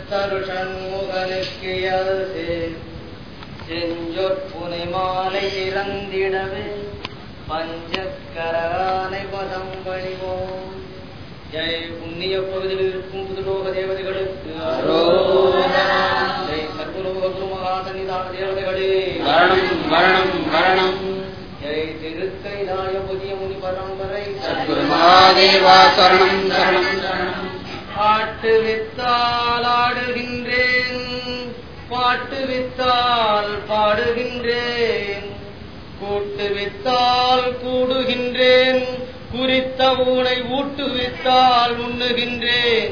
செந்தருஷண்முகனுக்கு யல்சே செஞ்சொற்புனை மாலை இறந்திடவே பஞ்சக்கரானை பதம் பணிவோம் ஜெய் புண்ணிய பகுதியில் இருக்கும் புதுலோக தேவதைகளுக்கு அரோகரா. ஜெய் சர்வலோக குரு மகாசன்னிதான தேவதைகளே மரணம் மரணம் மரணம் ஜெய் திருக்கைலாய புதிய முனி பரம்பரை சத்குரு மகாதேவா சரணம் சரணம் சரணம் பாட்டு வித்தால் ஆடுகின்றேன் பாட்டு வித்தால் பாடுகின்றேன் கூட்டு வித்தால் கூடுகின்றேன் குறித்த ஊனை ஊட்டுவித்தால் உண்ணுகின்றேன்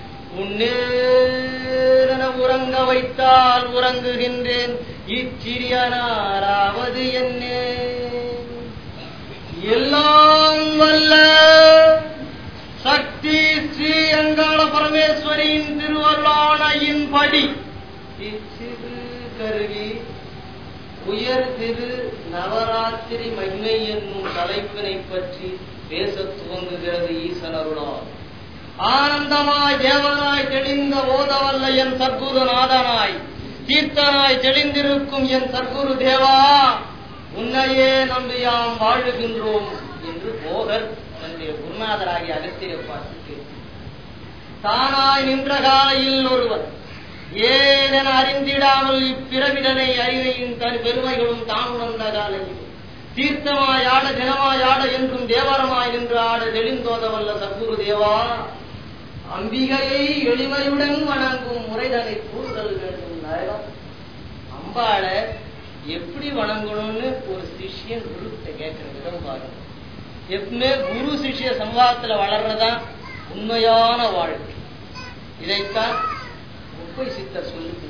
உன்னேரென உறங்க வைத்தால் உறங்குகின்றேன் இச்சிறியனாராவது என்னே எல்லாம் வல்ல சக்தி ஸ்ரீ அங்காள பரமேஸ்வரியின் திருவருளானையின் படி இச்சிறு கருவி உயர் திரு நவராத்திரி மகிமை என்னும் தலைப்பினை பற்றி பேசத் துவங்குகிறது ஈசன் அருளால் ஆனந்தமாய் தேவனாய் தெளிந்த ஓதவல்ல என் சர்க்குரு நாதனாய் தீர்த்தனாய் தெளிந்திருக்கும் என் சர்க்குரு தேவா உன்னையே நம்பியாம் வாழுகின்றோம் என்று போகர் தன்னுடைய குருநாதராகிய அகத்திரை பார்த்து கேட்டார். தானாய் நின்ற காலையில் ஒருவர் ஏனென அறிந்திடாமல் இப்பிரவிடனை அறிவையும் தன் பெருமைகளும் தான் உணர்ந்த காலையில் தீர்த்தமாய் ஆட தினமாய் ஆட என்றும் தேவரமாய் நின்று ஆட தெளிந்தோதவல்ல சத்குரு தேவா அம்பிகையை எளிமையுடன் வணங்கும் முறைதனை கூறுதல் வேண்டும் நரகம் அம்பாள எப்படி வணங்கணும்னு ஒரு சிஷ்யன் குருக்கிட்ட கேட்கிற விதம் பாருங்க எப்பவுமே குரு சிஷ்ய சம்வாதத்துல வளர்றதுதான் உண்மையான வாழ்க்கை இதைத்தான் முப்பை சித்தர் சொல்லுகின்றார்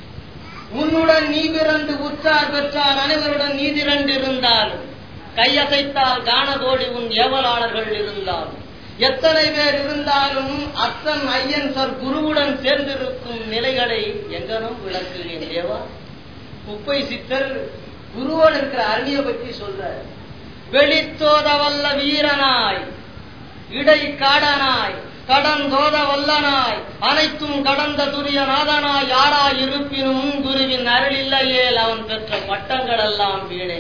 உன்னுடன் நீ பிறந்து உற்றார் பெற்றார் அனைவருடன் நீ திரண்டு இருந்தாலும் கையசைத்தால் காணதோடி உன் ஏவலாளர்கள் இருந்தாலும் எத்தனை பேர் இருந்தாலும் அத்தன் ஐயன் சர் குருவுடன் சேர்ந்திருக்கும் நிலைகளை எங்கனும் விளக்குகிறேன் தேவா குப்பை சித்தர் குருவோடு இருக்கிற அருணிய பற்றி சொல்றார் வெளித்தோத வல்ல வீரனாய் இடை காடனாய் கடந்தோத வல்லனாய் அனைத்தும் கடந்த துரிய நாதனாய் யாராய் இருப்பினும் குருவின் அருள் இல்லையேல் அவன் பெற்ற பட்டங்கள் எல்லாம் வீணே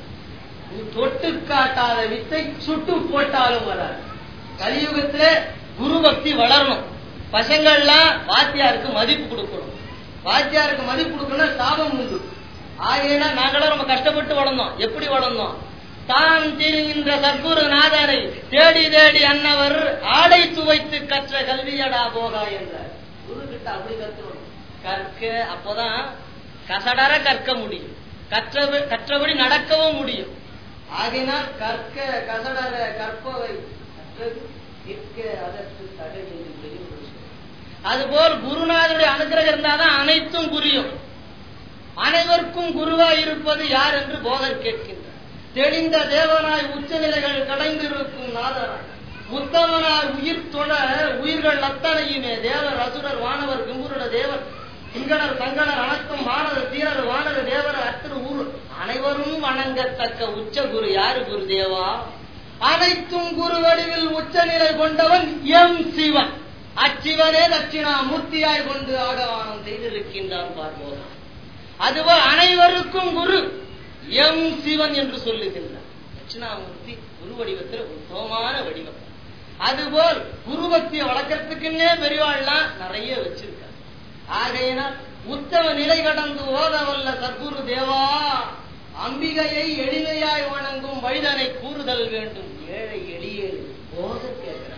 தொட்டு காட்டாத வித்தை சுட்டு போட்டாலும் வராது கலியுகத்திலே குரு பக்தி வளரணும் பசங்கள்லாம் வாத்தியாருக்கு மதிப்பு கொடுக்கணும் வாத்தியாருக்கு மதிப்பு கொடுக்கணும் சாபம் உண்டு ஆகையினா நாங்களும் ரொம்ப கஷ்டப்பட்டு வளர்ந்தோம் எப்படி வளர்ந்தோம் தான் திரிகின்ற சர்க்குரு நாதரை தேடி தேடி அன்னவர் ஆடை துவைத்து கற்ற கல்வியடா போகா என்றார் குரு கிட்ட அப்படி கத்துறோம் கற்க அப்போதான் கசடர கற்க முடியும் கற்ற கற்றபடி நடக்கவும் முடியும் ஆகையினால் கற்க கசடர கற்பவை கற்றது நிற்க அதற்கு தடை என்று பெரியவர்கள் சொல்றார். அதுபோல் குருநாதருடைய அனுகிரகம் இருந்தாதான் அனைத்தும் புரியும் அனைவருக்கும் குருவாய் இருப்பது யார் என்று போதர் கேட்கின்றார் தெளிந்த தேவனாய் உச்சநிலைகள் கடைந்திருக்கும் நாதனாய் உத்தமனாய் உயிர் தொழ உயிர்கள் அத்தனையுமே தேவர் அசுரர் வானவர் கிம்புருட தேவர் சிங்கனர் சங்கனர் அனைத்தும் வானவர் தீரர் வானவர் தேவர் அத்திரு ஊர் அனைவரும் வணங்கத்தக்க உச்ச குரு யாரு குரு தேவா அனைத்தும் குரு வடிவில் உச்சநிலை கொண்டவன் எம் சிவன் அச்சிவனே தட்சிணாமூர்த்தியாய் கொண்டு ஆகவானம் செய்திருக்கின்றான் பார்ப்போம் அதுவோ அனைவருக்கும் குரு எம் சிவன் என்று சொல்லுகின்றார் தட்சிணாமூர்த்தி குரு வடிவத்தில் உத்தமமான வடிவம் அதுபோல் குரு பக்தியை வளர்க்கறதுக்குன்னே பெரியவாள்லாம் நிறைய வச்சிருக்காங்க ஆகையினால் உத்தம நிலை கடந்து ஓதவல்ல சத்குரு தேவா அம்பிகையை எளிமையாய் வணங்கும் வழிதனை கூறுதல் வேண்டும் ஏழை எளிய போக கேட்கிறாங்க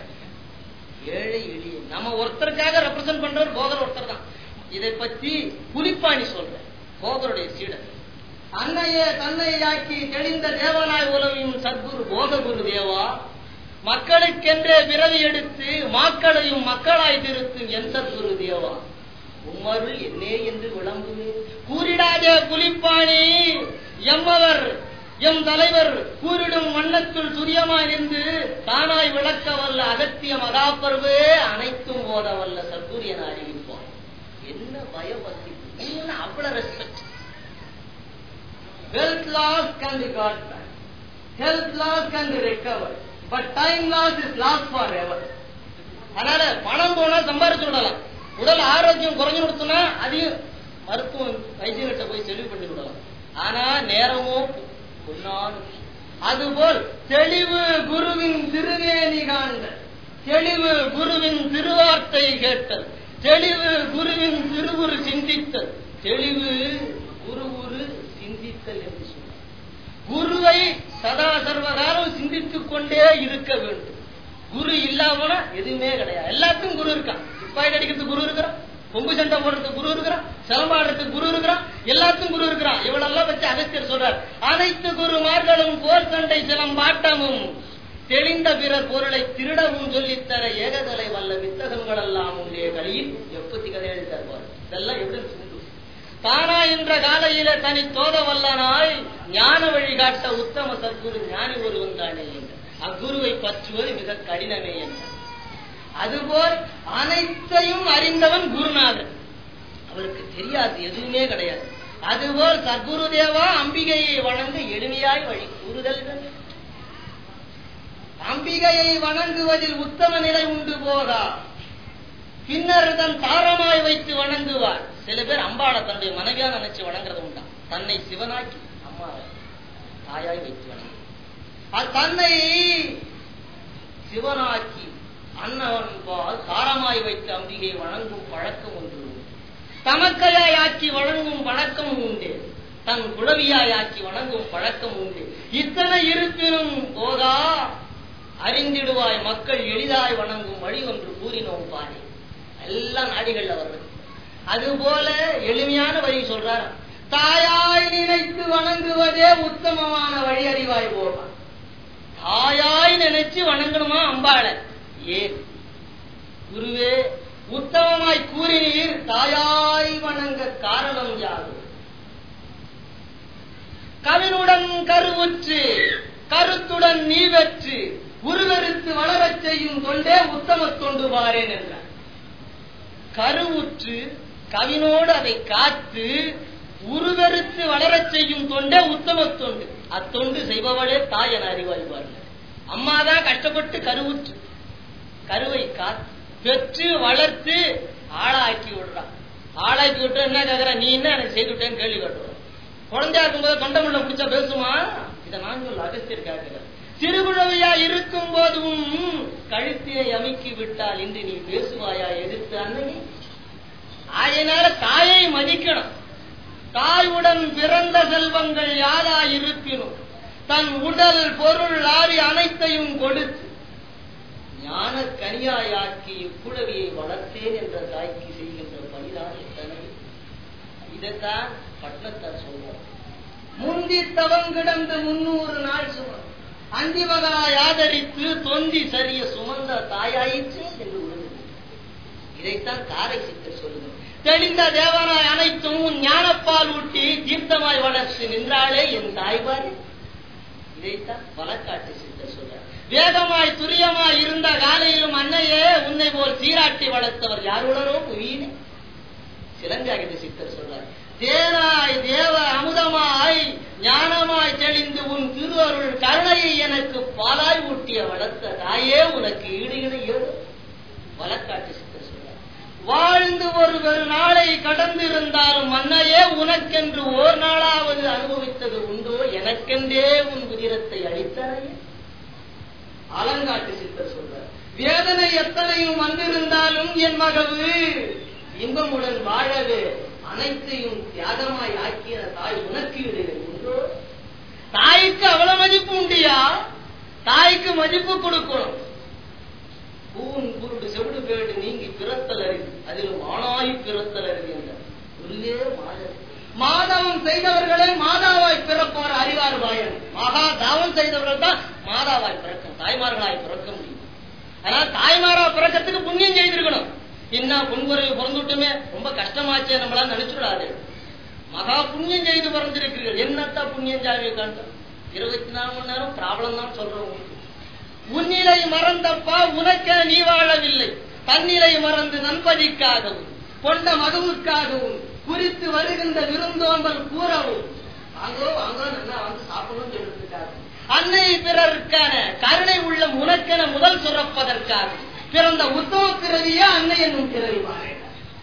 ஏழை எளிய நம்ம ஒருத்தருக்காக ரெப்ரசென்ட் பண்றவர் போகர் ஒருத்தர் தான் இதை பத்தி புலிப்பாணி சொல்ற போகருடைய சீடர் அன்னையே தன்னையாக்கி தெளிந்த தேவனாய் உலவியும் சத்குரு போககுரு தேவா மக்களுக்கென்றே பிறவி எடுத்து மாக்களையும் மக்களாய் திருத்தும் என் சத்குரு தேவா உம்மருள் என்னே என்று விளம்புவே கூறிடாதே புலிப்பாணி எம்மவர் எம் தலைவர் கூறிடும் வண்ணத்துள் துரியமாய் நின்று தானாய் விளக்க வல்ல அகத்திய மகாபர்வே அனைத்தும் ஓத வல்ல சத்குரியன் அறிவிப்போம் என்ன பயபக்தி என்ன அவ்வளவு respect wealth loss can be got back health loss can be recover but time loss is loss for ever அதனால பணம் போனா சம்பாரிச்சு விடலாம் உடல் ஆரோக்கியம் குறைஞ்சு கொடுத்தோம்னா அதையும் மருத்துவம் வைத்தியர்கிட்ட போய் தெளிவு பண்ணி விடலாம் ஆனா நேரமோ பொன்னான அதுபோல் தெளிவு குருவின் திருவேணி காண்கள் தெளிவு குருவின் திருவார்த்தை கேட்டல் தெளிவு குருவின் திருவுரு சிந்தித்தல் தெளிவு குரு குரு சிந்தித்தல் என்று சொன்னார் குருவை சதா சர்வகாலம் சிந்தித்துக் கொண்டே இருக்க வேண்டும் குரு இல்லாமனா எதுவுமே கிடையாது எல்லாத்துக்கும் குரு இருக்கான் துப்பாக்கி அடிக்கிறதுக்கு குரு இருக்கிறான் கொம்பு சண்டை போடுறதுக்கு குரு இருக்கிறான் சிலம்பாடுறதுக்கு குரு இருக்கிறான் எல்லாத்துக்கும் குரு இருக்கிறான் இவளெல்லாம் வச்சு அகத்தியர் சொல்றார் அனைத்து குருமார்களும் போர் சண்டை சிலம்பாட்டமும் தெளிந்த பிறர் பொருளை திருடவும் சொல்லித்தர ஏகதலை வல்ல வித்தகங்கள் எல்லாம் உடைய களியில் எப்பத்தி கதை எழுத்தார் இதெல்லாம் எப்படி உண்டு தானா என்ற காலையில தனி தோத வல்லனாய் ஞான வழிகாட்ட உத்தம சத்குரு ஞானி ஒருவன் தானே என்று அக்குருவை பற்றுவது மிக கடினமே என்றார் அதுபோல் அனைத்தையும் அறிந்தவன் குருநாதன் அவருக்கு தெரியாது எதுவுமே கிடையாது அதுபோல் சத்குரு தேவா அம்பிகையை வணங்க எளிமையாய் வழி கூறுதல் வேண்டும். அம்பிகையை வணங்குவதில் உத்தம நிலை உண்டு போகா பின்னர் தன் தாரமாய் வைத்து வணங்குவார் சில பேர் அம்பாளை தன்னுடைய மனைவியா நினைச்சு வணங்குறது உண்டா தன்னை சிவனாக்கி அம்மாவை தாயாய் வைத்து வணங்கு அது தன்னை சிவனாக்கி அன்னவன் பால் தாரமாய் வைத்து அம்பிகை வணங்கும் பழக்கம் ஒன்று உண்டு. தமக்கையாய் ஆக்கி வணங்கும் பழக்கம் உண்டு தன் குழவியாய் ஆக்கி வணங்கும் பழக்கம் உண்டு இத்தனை இருப்பினும் போகா அறிந்திடுவாய் மக்கள் எளிதாய் வணங்கும் வழி ஒன்று கூறினோம் பாரு எல்லாம் நாடிகள்ல வருது அதுபோல எளிமையான வழி சொல்றார் தாயாய் நினைத்து வணங்குவதே உத்தமமான வழி அறிவாய் போகா தாயாய் நினைச்சு வணங்கணுமா அம்பாள ஏன் குருவே உத்தமமாய் கூறினீர் தாயாய் வணங்க காரணம் யாது கவினுடன் கருவுற்று கருத்துடன் நீ வெற்று உருவெடுத்து வளரச் செய்யும் தொண்டே உத்தம தொண்டு வாரேன் என்றார் கருவுற்று கவினோடு அதை காத்து உருவெடுத்து வளரச் செய்யும் தொண்டே உத்தம தொண்டு அத்தொண்டு செய்பவளே தாய் என அறிவாய்வார்கள் அம்மாதான் கஷ்டப்பட்டு கருவுற்று கருவை காத்து பெற்று வளர்த்து ஆளாக்கி விடுறான் ஆளாக்கி விட்டு என்ன கேக்குற நீ என்ன எனக்கு செய்து விட்டேன்னு கேள்வி கேட்டுருவோம் குழந்தையா இருக்கும்போது தொண்டை முள்ள பிடிச்சா பேசுமா இதை நான் சொல்ல அகஸ்தியர் கேட்கிறேன் சிறுகுழவையா இருக்கும் போதும் கழுத்தியை அமுக்கி விட்டால் இன்று நீ பேசுவாயா எதிர்த்து அன்னையே ஆகையினால தாயை மதிக்கணும் தாயுடன் பிறந்த செல்வங்கள் யாரா இருப்பினும் தன் உடல் பொருள் ஆவி அனைத்தையும் கொடுத்து ஞான கனியாயாக்கி இக்குழவியை வளர்த்தேன் என்ற தாய்க்கு செய்கின்ற பணிதான் எத்தனை இதைத்தான் பட்டத்தார் சொல்றார் முந்தி தவம் கிடந்து முன்னூறு நாள் சுமம் அந்திமகனாய் ஆதரித்து தொந்தி சரிய சுமந்த தாயாயிற்று என்று உணர்ந்து இதைத்தான் காரை சித்தர் சொல்லுங்கள் தெளிந்த தேவனாய் அனைத்தும் உன் ஞானப்பால் ஊட்டி தீர்த்தமாய் வளர்த்து நின்றாளே என் தாய்பாரு இதைத்தான் வழக்காட்டு சித்தர் சொல்றார் வேகமாய் துரியமாய் இருந்த காலையிலும் அன்னையே உன்னை போல் சீராட்டி வளர்த்தவர் யார் உளரோ புவியினே சிலங்காகித சித்தர் சொல்றார் தேனாய் தேவ அமுதமாய் ஞானமாய் தெளிந்து உன் திருவருள் கருணையை எனக்கு பாலாய் ஊட்டிய வளர்த்த தாயே உனக்கு ஈடு இணை ஏது வழக்காட்டு சித்தர் சொல்றார் வாழ்ந்து ஒரு ஒரு நாளை கடந்திருந்தாலும் மன்னையே உனக்கென்று ஓர் நாளாவது அனுபவித்தது உண்டோ எனக்கென்றே உன் உதிரத்தை அளித்தாயே அலங்காட்டு சித்தர் சொல்றார் வேதனை எத்தனையும் வந்திருந்தாலும் என் மகவு இன்பமுடன் வாழவே அனைத்தையும் தியாகமாய் ஆக்கிய தாய் உனக்கு இடையே உண்டோ தாய்க்கு அவ்வளவு மதிப்பு உண்டியா தாய்க்கு மதிப்பு கொடுக்கணும் பூன் குருடு செவிடு பேடு நீங்கி பிறத்தல் அறிவு அதிலும் ஆணாய் பிறத்தல் அறிவு என்றார் குருவே மாதவன் மாதவம் செய்தவர்களே மாதாவாய் பிறப்பவர் அறிவார் வாயன் மகா தாவம் செய்தவர்கள் தான் மாதாவாய் பிறக்கும் தாய்மார்களாய் பிறக்க முடியும் அதனால தாய்மாரா பிறக்கிறதுக்கு புண்ணியம் செய்திருக்கணும் இன்னும் புன்குறைவு பிறந்துட்டுமே ரொம்ப கஷ்டமாச்சே நம்மளால நினைச்சுடாது மகா புண்ணியம் செய்து பிறந்திருக்கிறீர்கள் என்னத்தா புண்ணியம் ஜாமியை காண்டம் இருபத்தி நாலு மணி நேரம் ப்ராப்ளம் தான் சொல்றோம் உங்களுக்கு உன்னிலை மறந்தப்பா உனக்க நீ வாழவில்லை தன்னிலை மறந்து நண்பதிக்காகவும் கொண்ட மகவுக்காகவும் குறித்து வருகின்ற விருந்தோம்பல் கூறவும் வாங்கோ வாங்கோ நல்லா வந்து சாப்பிடணும் சொல்றதுக்காக அன்னை பிறருக்கான கருணை உள்ள உனக்கென முதல் சுரப்பதற்காக பிறந்த உத்தம பிறவியே அன்னை என்னும் பிறவி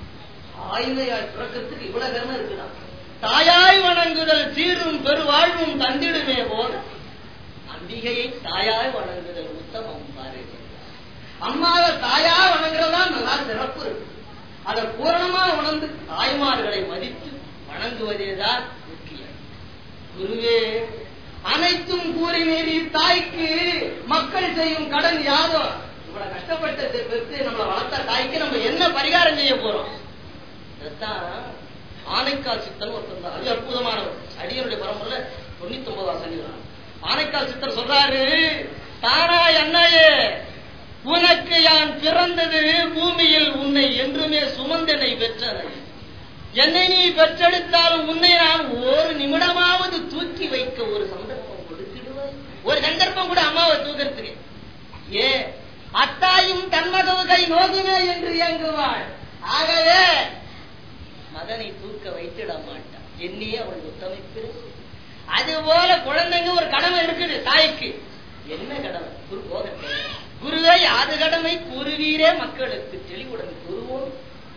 தாய்மையாய் பிறக்கிறதுக்கு இவ்வளவு கர்மம் இருக்குதா தாயாய் வணங்குதல் சீரும் பெருவாழ்வும் தந்திடுமே போல அம்பிகையை தாயாய் வணங்குதல் உத்தமம் பாரு அம்மாவை தாயா வணங்குறதா நல்லா சிறப்பு இருக்கு அதை பூரணமா உணர்ந்து தாய்மார்களை மதித்து வணங்குவதேதான் முக்கியம் குருவே அனைத்தும் கூறி மீறி தாய்க்கு மக்கள் செய்யும் கடன் யாதோ இவ்வளவு கஷ்டப்பட்டு பெற்று நம்மளை வளர்த்த தாய்க்கு நம்ம என்ன பரிகாரம் செய்ய போறோம் இதைத்தான் ஆனைக்கால் சித்தன் ஒருத்தர் தான் அது அற்புதமானவர் அடியனுடைய பரம்பரை தொண்ணூத்தி ஒன்பதாம் சனிதான் ஆனைக்கால் சித்தர் சொல்றாரு தானா என்னையே உனக்கு யான் பிறந்தது பூமியில் உன்னை என்றுமே சுமந்தனை பெற்றனை என்னை நீ பெற்றெடுத்தாலும் உன்னை நான் ஒரு நிமிடமாவது தூக்கி வைக்க ஒரு சந்தர்ப்பம் கொடுத்திடுவாய் ஒரு சந்தர்ப்பம் கூட அம்மாவை தூக்கிறதுக்கு ஏ அத்தாயும் தன்மகவு கை நோகுமே என்று இயங்குவாள் ஆகவே மகனை தூக்க வைத்திட மாட்டான் என்னையே அவள் உத்தமிப்பிரு அதுபோல குழந்தைங்க ஒரு கடமை இருக்குது தாய்க்கு என்ன கடமை குரு போகத்தை குருவே யாது கடமை கூறுவீரே மக்களுக்கு தெளிவுடன் கூறுவோம்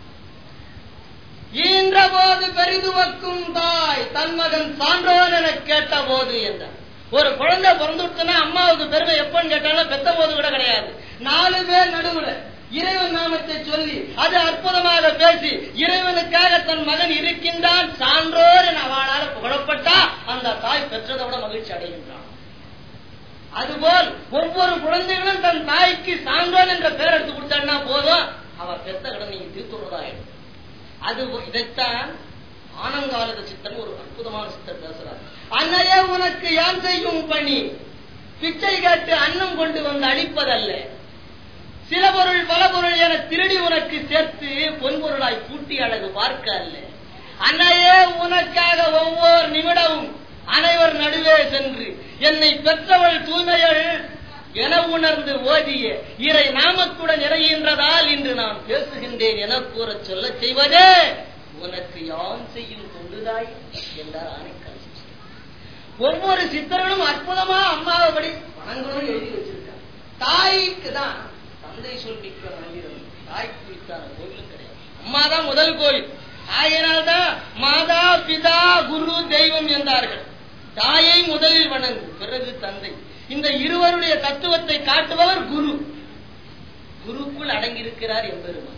ஈன்ற போது பெரிதுவக்கும் தாய் தன் மகன் சான்றோன் என கேட்ட போது என்றார் ஒரு குழந்தை பிறந்துட்டுனா அம்மாவுக்கு பெருமை எப்பன்னு கேட்டாலும் பெத்த போது கூட கிடையாது நாலு பேர் நடுவுல இறைவன் நாமத்தை சொல்லி அது அற்புதமாக பேசி இறைவனுக்காக தன் மகன் இருக்கின்றான் சான்றோர் என அவளால் புகழப்பட்டா அந்த தாய் பெற்றதை விட மகிழ்ச்சி அடைகின்றான் அதுபோல் ஒவ்வொரு குழந்தைகளும் தன் தாய்க்கு சான்றோன் என்ற பெயர் எடுத்து கொடுத்தான்னா போதும் அவ பெத்த கடன் நீங்க தீர்த்துறதாயிடும் அது இதைத்தான் ஆனங்காலத சித்தன் ஒரு அற்புதமான சித்தர் பேசுறார் அன்னையே உனக்கு யான் செய்யும் பணி பிச்சை கேட்டு அன்னம் கொண்டு வந்து அளிப்பதல்ல சில பொருள் பல பொருள் என திருடி உனக்கு சேர்த்து பொன்பொருளாய் பூட்டி அழகு பார்க்க அல்ல அன்னையே உனக்காக ஒவ்வொரு நிமிடமும் அனைவர் நடுவே சென்று என்னை பெற்றவள் தூய்மையள் என உணர்ந்து ஓதிய இறை நாமத்துடன் இறைகின்றதால் இன்று நான் பேசுகின்றேன் என கூற சொல்ல செய்வதே உனக்கு யான் செய்யும் தொண்டுதாய் என்றார் ஆணைக்கால் ஒவ்வொரு சித்தர்களும் அற்புதமா அம்மாவைப்படி வணங்கணும்னு எழுதி வச்சிருக்காங்க தாய்க்கு தான் தந்தை சொல்லிக்க மந்திரம் தாய்க்கு குறித்தான கோயிலும் கிடையாது அம்மா தான் முதல் கோயில் ஆகையினால்தான் மாதா பிதா குரு தெய்வம் என்றார்கள் தாயை முதலில் வணங்கு பிறகு தந்தை இந்த இருவருடைய தத்துவத்தை காட்டுபவர் குரு குருக்குள் அடங்கியிருக்கிறார் என்பெருமான்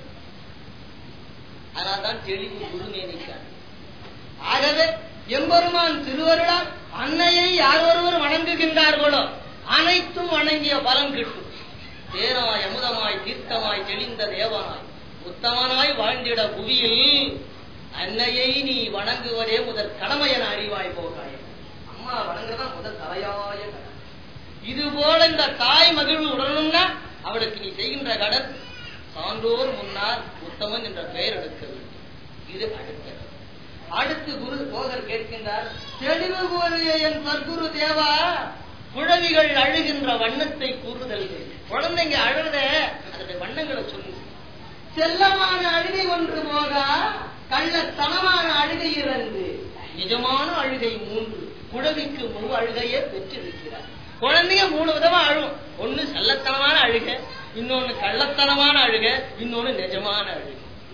அதனால்தான் தெளிவு குருமேனிக்கார் ஆகவே எம்பெருமான் திருவருளால் அன்னையை யார் ஒருவர் வணங்குகின்றார்களோ அனைத்தும் வணங்கிய பலன் கிட்டும் தேனாய் அமுதமாய் தீர்த்தமாய் தெளிந்த தேவனாய் உத்தமனாய் வாழ்ந்திட புவியில் அன்னையை நீ வணங்குவதே முதல் கடமை என அறிவாய் போகாய் அம்மா வணங்குறதா முதல் தலையாய கடமை இது போல இந்த தாய் மகிழ்வு உடனும்னா அவளுக்கு நீ செய்கின்ற கடன் சான்றோர் முன்னால் உத்தமன் என்ற பெயர் எடுக்க வேண்டும் இது அடுத்தது அடுத்து குரு போகர் கேட்கின்றார் தெளிவு கோரிய என் சர்க்குரு தேவா குழவிகள் அழுகின்ற வண்ணத்தை கூறுதல் குழந்தைங்க அழுத அதனுடைய வண்ணங்களை சொல்லு செல்லமான அழுகை ஒன்று போக கள்ளத்தனமான அழுகை இறந்து நிஜமான அழுகை மூன்று குழவிக்கு முழு அழுகையே பெற்றிருக்கிறார் குழந்தைங்க மூணு விதமா அழும் ஒண்ணு செல்லத்தனமான அழுகை இன்னொன்னு கள்ளத்தனமான அழுகை இன்னொன்னு நிஜமான அழுகை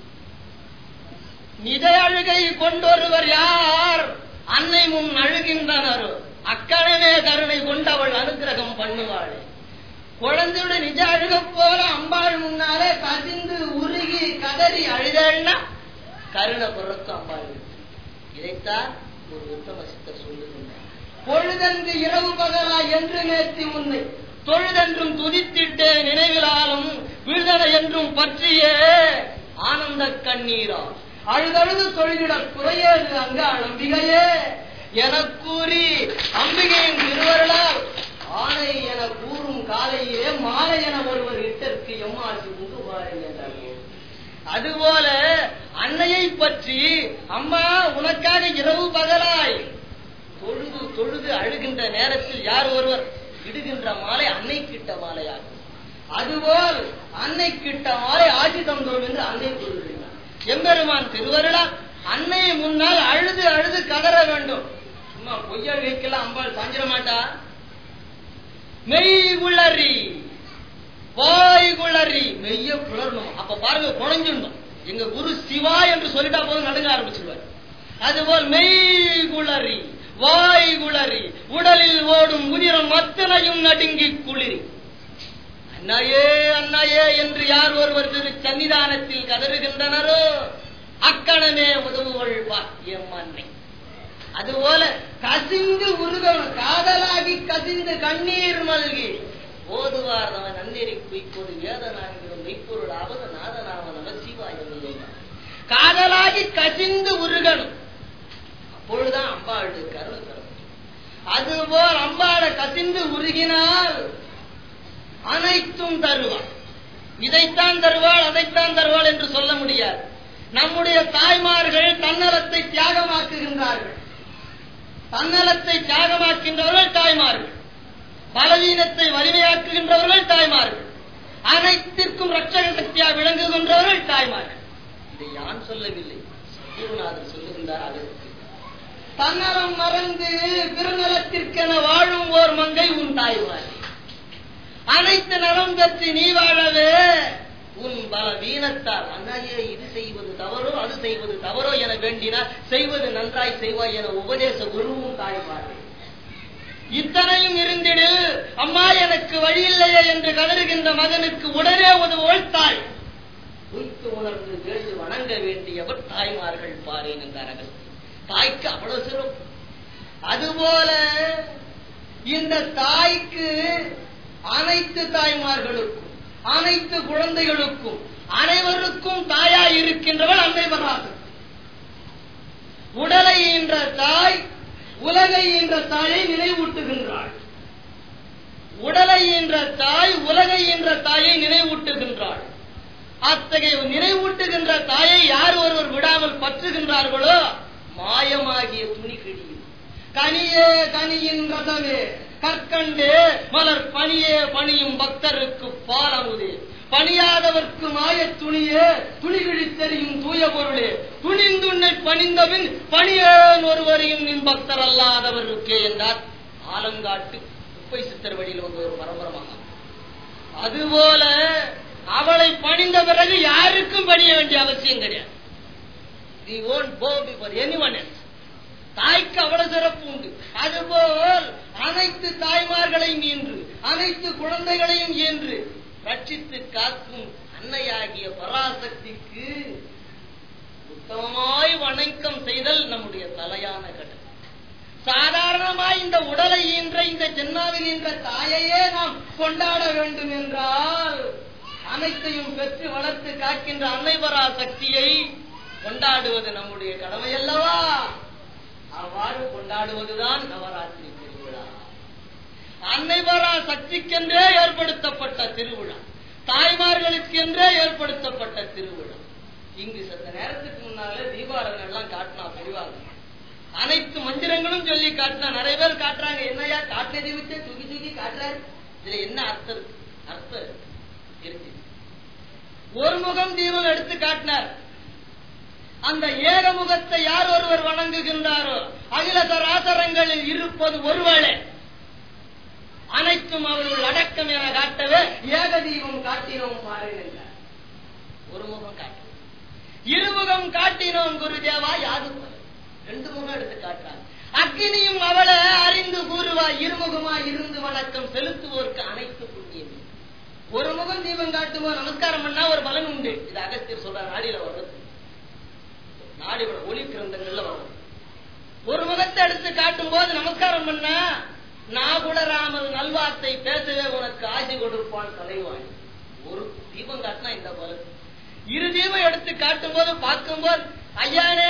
நிஜ அழுகை கொண்டொருவர் யார் அன்னை முன் அழுகின்றனர் அக்கணமே கருணை கொண்டவள் அனுகிரகம் பண்ணுவாள் குழந்தையுடைய நிஜ அழுக போல அம்பாள் முன்னாலே கசிந்து உருகி கதறி அழுதல்னா கருணை பொறுத்து அம்பாள் இதைத்தான் ஒரு உத்தம சித்தர் சொல்லுகின்றார் பொழுதன்று இரவு பகலா என்று நேர்த்தி உன்னை தொழுதென்றும் துதித்திட்டே நினைவிலாலும் விழுதனை என்றும் பற்றியே ஆனந்த கண்ணீரா அழுதழுது தொழுகிட குறையேது அங்க அம்பிகையே என கூறி அம்பிகையின் திருவருளால் ஆணை என கூறும் காலையிலே மாலை என ஒருவர் இட்டற்கு எம்மாசி உண்டு பாரு என்றார்கள் அதுபோல அன்னையை பற்றி அம்மா உனக்காக இரவு பகலாய் தொழுது தொழுது அழுகின்ற நேரத்தில் யார் ஒருவர் இடுகின்ற மாலை அன்னை கிட்ட மாலையாகும் அதுபோல் அன்னை கிட்ட மாலை ஆட்சி தந்தோம் என்று அன்னை கூறுகிறார் எம்பெருமான் திருவருளா அன்னை முன்னால் அழுது அழுது கதற வேண்டும் சும்மா பொய்யழுகைக்கெல்லாம் அம்பாள் சாஞ்சிட மாட்டா மெய் குளறி வாய் குளறி மெய்ய குளரணும் அப்ப பாருங்க குழஞ்சிடணும் எங்க குரு சிவா என்று சொல்லிட்டா போதும் நடுங்க ஆரம்பிச்சிருவார் அதுபோல் மெய் குளறி வாய் குளறி உடலில் ஓடும் உதிரம் அத்தனையும் நடுங்கி குளிரி அண்ணாயே அண்ணாயே என்று யார் ஒருவர் திரு சன்னிதானத்தில் கதறுகின்றனரோ அக்கணமே உதவு கொள்வார் எம் அன்னை அதுபோல கசிந்து உருகணும் காதலாகி கசிந்து கண்ணீர் மல்கி ஓதுவார் நம நன்னீரை குய்ப்போது வேதனாகிற மெய்ப்பொருள் ஆவது நாதனாம நம சிவாயம் காதலாகி கசிந்து உருகணும் அப்பொழுதுதான் அம்பாளுடைய கருணை தரும் அதுபோல் அம்பாளை கசிந்து உருகினால் அனைத்தும் தருவாள் இதைத்தான் தருவாள் அதைத்தான் தருவாள் என்று சொல்ல முடியாது நம்முடைய தாய்மார்கள் தன்னலத்தை தியாகமாக்குகின்றார்கள் தன்னலத்தை தியாகமாக்கின்றவர்கள் தாய்மார்கள் பலவீனத்தை வலிமையாக்குகின்றவர்கள் தாய்மார்கள் அனைத்திற்கும் ரட்சக சக்தியாக விளங்குகின்றவர்கள் தாய்மார்கள் இதை யான் சொல்லவில்லை குருநாதர் சொல்லுகின்றார் அதற்கு தன்னலம் மறந்து பிறநலத்திற்கென வாழும் ஓர் மங்கை உன் தாய்மார் அனைத்து நலம் பெற்று நீ வாழவே உன் பல வீணத்தால் அண்ணாயே இது செய்வது தவறோ அது செய்வது தவறோ என வேண்டினால் செய்வது நன்றாய் செய்வாய் என உபதேச குருவும் தாய்மார்கள் இத்தனையும் இருந்திடு அம்மா எனக்கு வழி இல்லையே என்று கதறுகின்ற மகனுக்கு உடனே உதவுவோள் தாய் உய்த்து உணர்ந்து வேண்டு வணங்க வேண்டியவர் தாய்மார்கள் பாரேன் என்றார் அகஸ்தியர் தாய்க்கு அவ்வளவு சிறப்பு அதுபோல இந்த தாய்க்கு அனைத்து தாய்மார்களுக்கும் அனைத்து குழந்தைகளுக்கும் அனைவருக்கும் தாயாய் இருக்கின்றவள் அன்னை வராது உடலை ஈன்ற தாய் உலகை ஈன்ற தாயை நினைவூட்டுகின்றாள் உடலை ஈன்ற தாய் உலகை ஈன்ற தாயை நினைவூட்டுகின்றாள் அத்தகைய நினைவூட்டுகின்ற தாயை யார் ஒருவர் விடாமல் பற்றுகின்றார்களோ மாயமாகிய துணி கிழியும் கனியே கனியின் ரதமே கற்கண்டே மலர் பணியே பணியும் பக்தருக்கு பாலமுதே பணியாதவர்க்கு மாய துணியே துணி கிழித்தெறியும் தூய பொருளே துணிந்துன்னை பணிந்தபின் பணியேன் ஒருவரையும் நின் பக்தர் அல்லாதவருக்கே என்றார் ஆலங்காட்டு உப்பை சித்தர் வழியில் வந்து ஒரு பரம்பரமாக அதுபோல அவளை பணிந்த பிறகு யாருக்கும் பணிய வேண்டிய அவசியம் கிடையாது the one go before anyone else தாய்க்கு அவ்வளவு சிறப்பு உண்டு அதுபோல் அனைத்து தாய்மார்களையும் ஈன்று அனைத்து குழந்தைகளையும் ஈன்று ரட்சித்து காக்கும் அன்னையாகிய பராசக்திக்கு உத்தமமாய் வணக்கம் செய்தல் நம்முடைய தலையான கடன் சாதாரணமாய் இந்த உடலை ஈன்ற இந்த ஜென்மாவில் ஈன்ற தாயையே நாம் கொண்டாட வேண்டும் என்றால் அனைத்தையும் பெற்று வளர்த்து காக்கின்ற அன்னை பராசக்தியை கொண்டாடுவது நம்முடைய கடமை அல்லவா அவ்வாறு கொண்டாடுவதுதான் நவராத்திரி திருவிழா அன்னை வரா சக்திக்கென்றே ஏற்படுத்தப்பட்ட திருவிழா தாய்மார்களுக்கென்றே ஏற்படுத்தப்பட்ட திருவிழா இங்கு சத்த நேரத்துக்கு முன்னாலே தீபாரங்கள் எல்லாம் காட்டினா பெரிவாங்க அனைத்து மந்திரங்களும் சொல்லி காட்டினா நிறைய பேர் காட்டுறாங்க என்னையா காட்டின தீபத்தை தூக்கி தூக்கி காட்டுறாரு இதுல என்ன அர்த்தம் இருக்கு அர்த்தம் இருக்கு இருக்கு ஒரு முகம் தீபம் எடுத்து காட்டினார் அந்த ஏகமுகத்தை யார் ஒருவர் வணங்குகின்றாரோ அகில ராசரங்களில் இருப்பது ஒருவேளை அனைத்தும் அவர்கள் அடக்கம் என காட்டவே ஏக தீபம் காட்டினோம் பாருங்கள் ஒரு முகம் காட்டினோம் இருமுகம் காட்டினோம் குருதேவா யாது போல ரெண்டு முகம் எடுத்து காட்டுறாங்க அக்கினியும் அவளை அறிந்து கூறுவா இருமுகமா இருந்து வணக்கம் செலுத்துவோருக்கு அனைத்து புண்ணியம் ஒரு முகம் தீபம் காட்டுமோ நமஸ்காரம் பண்ணா ஒரு பலன் உண்டு இது அகத்தியர் சொல்ற நாடியில வர்றது நாடி ஒளி கிரந்தங்கள்ல வரும் ஒரு முகத்தை எடுத்து காட்டும் போது நமஸ்காரம் பண்ண நாகுடராமல் நல்வார்த்தை பேசவே உனக்கு ஆசி கொடுப்பான் தலைவாய் ஒரு தீபம் காட்டினா இந்த பலன் இரு தீபம் எடுத்து காட்டும் போது பார்க்கும் போது ஐயானே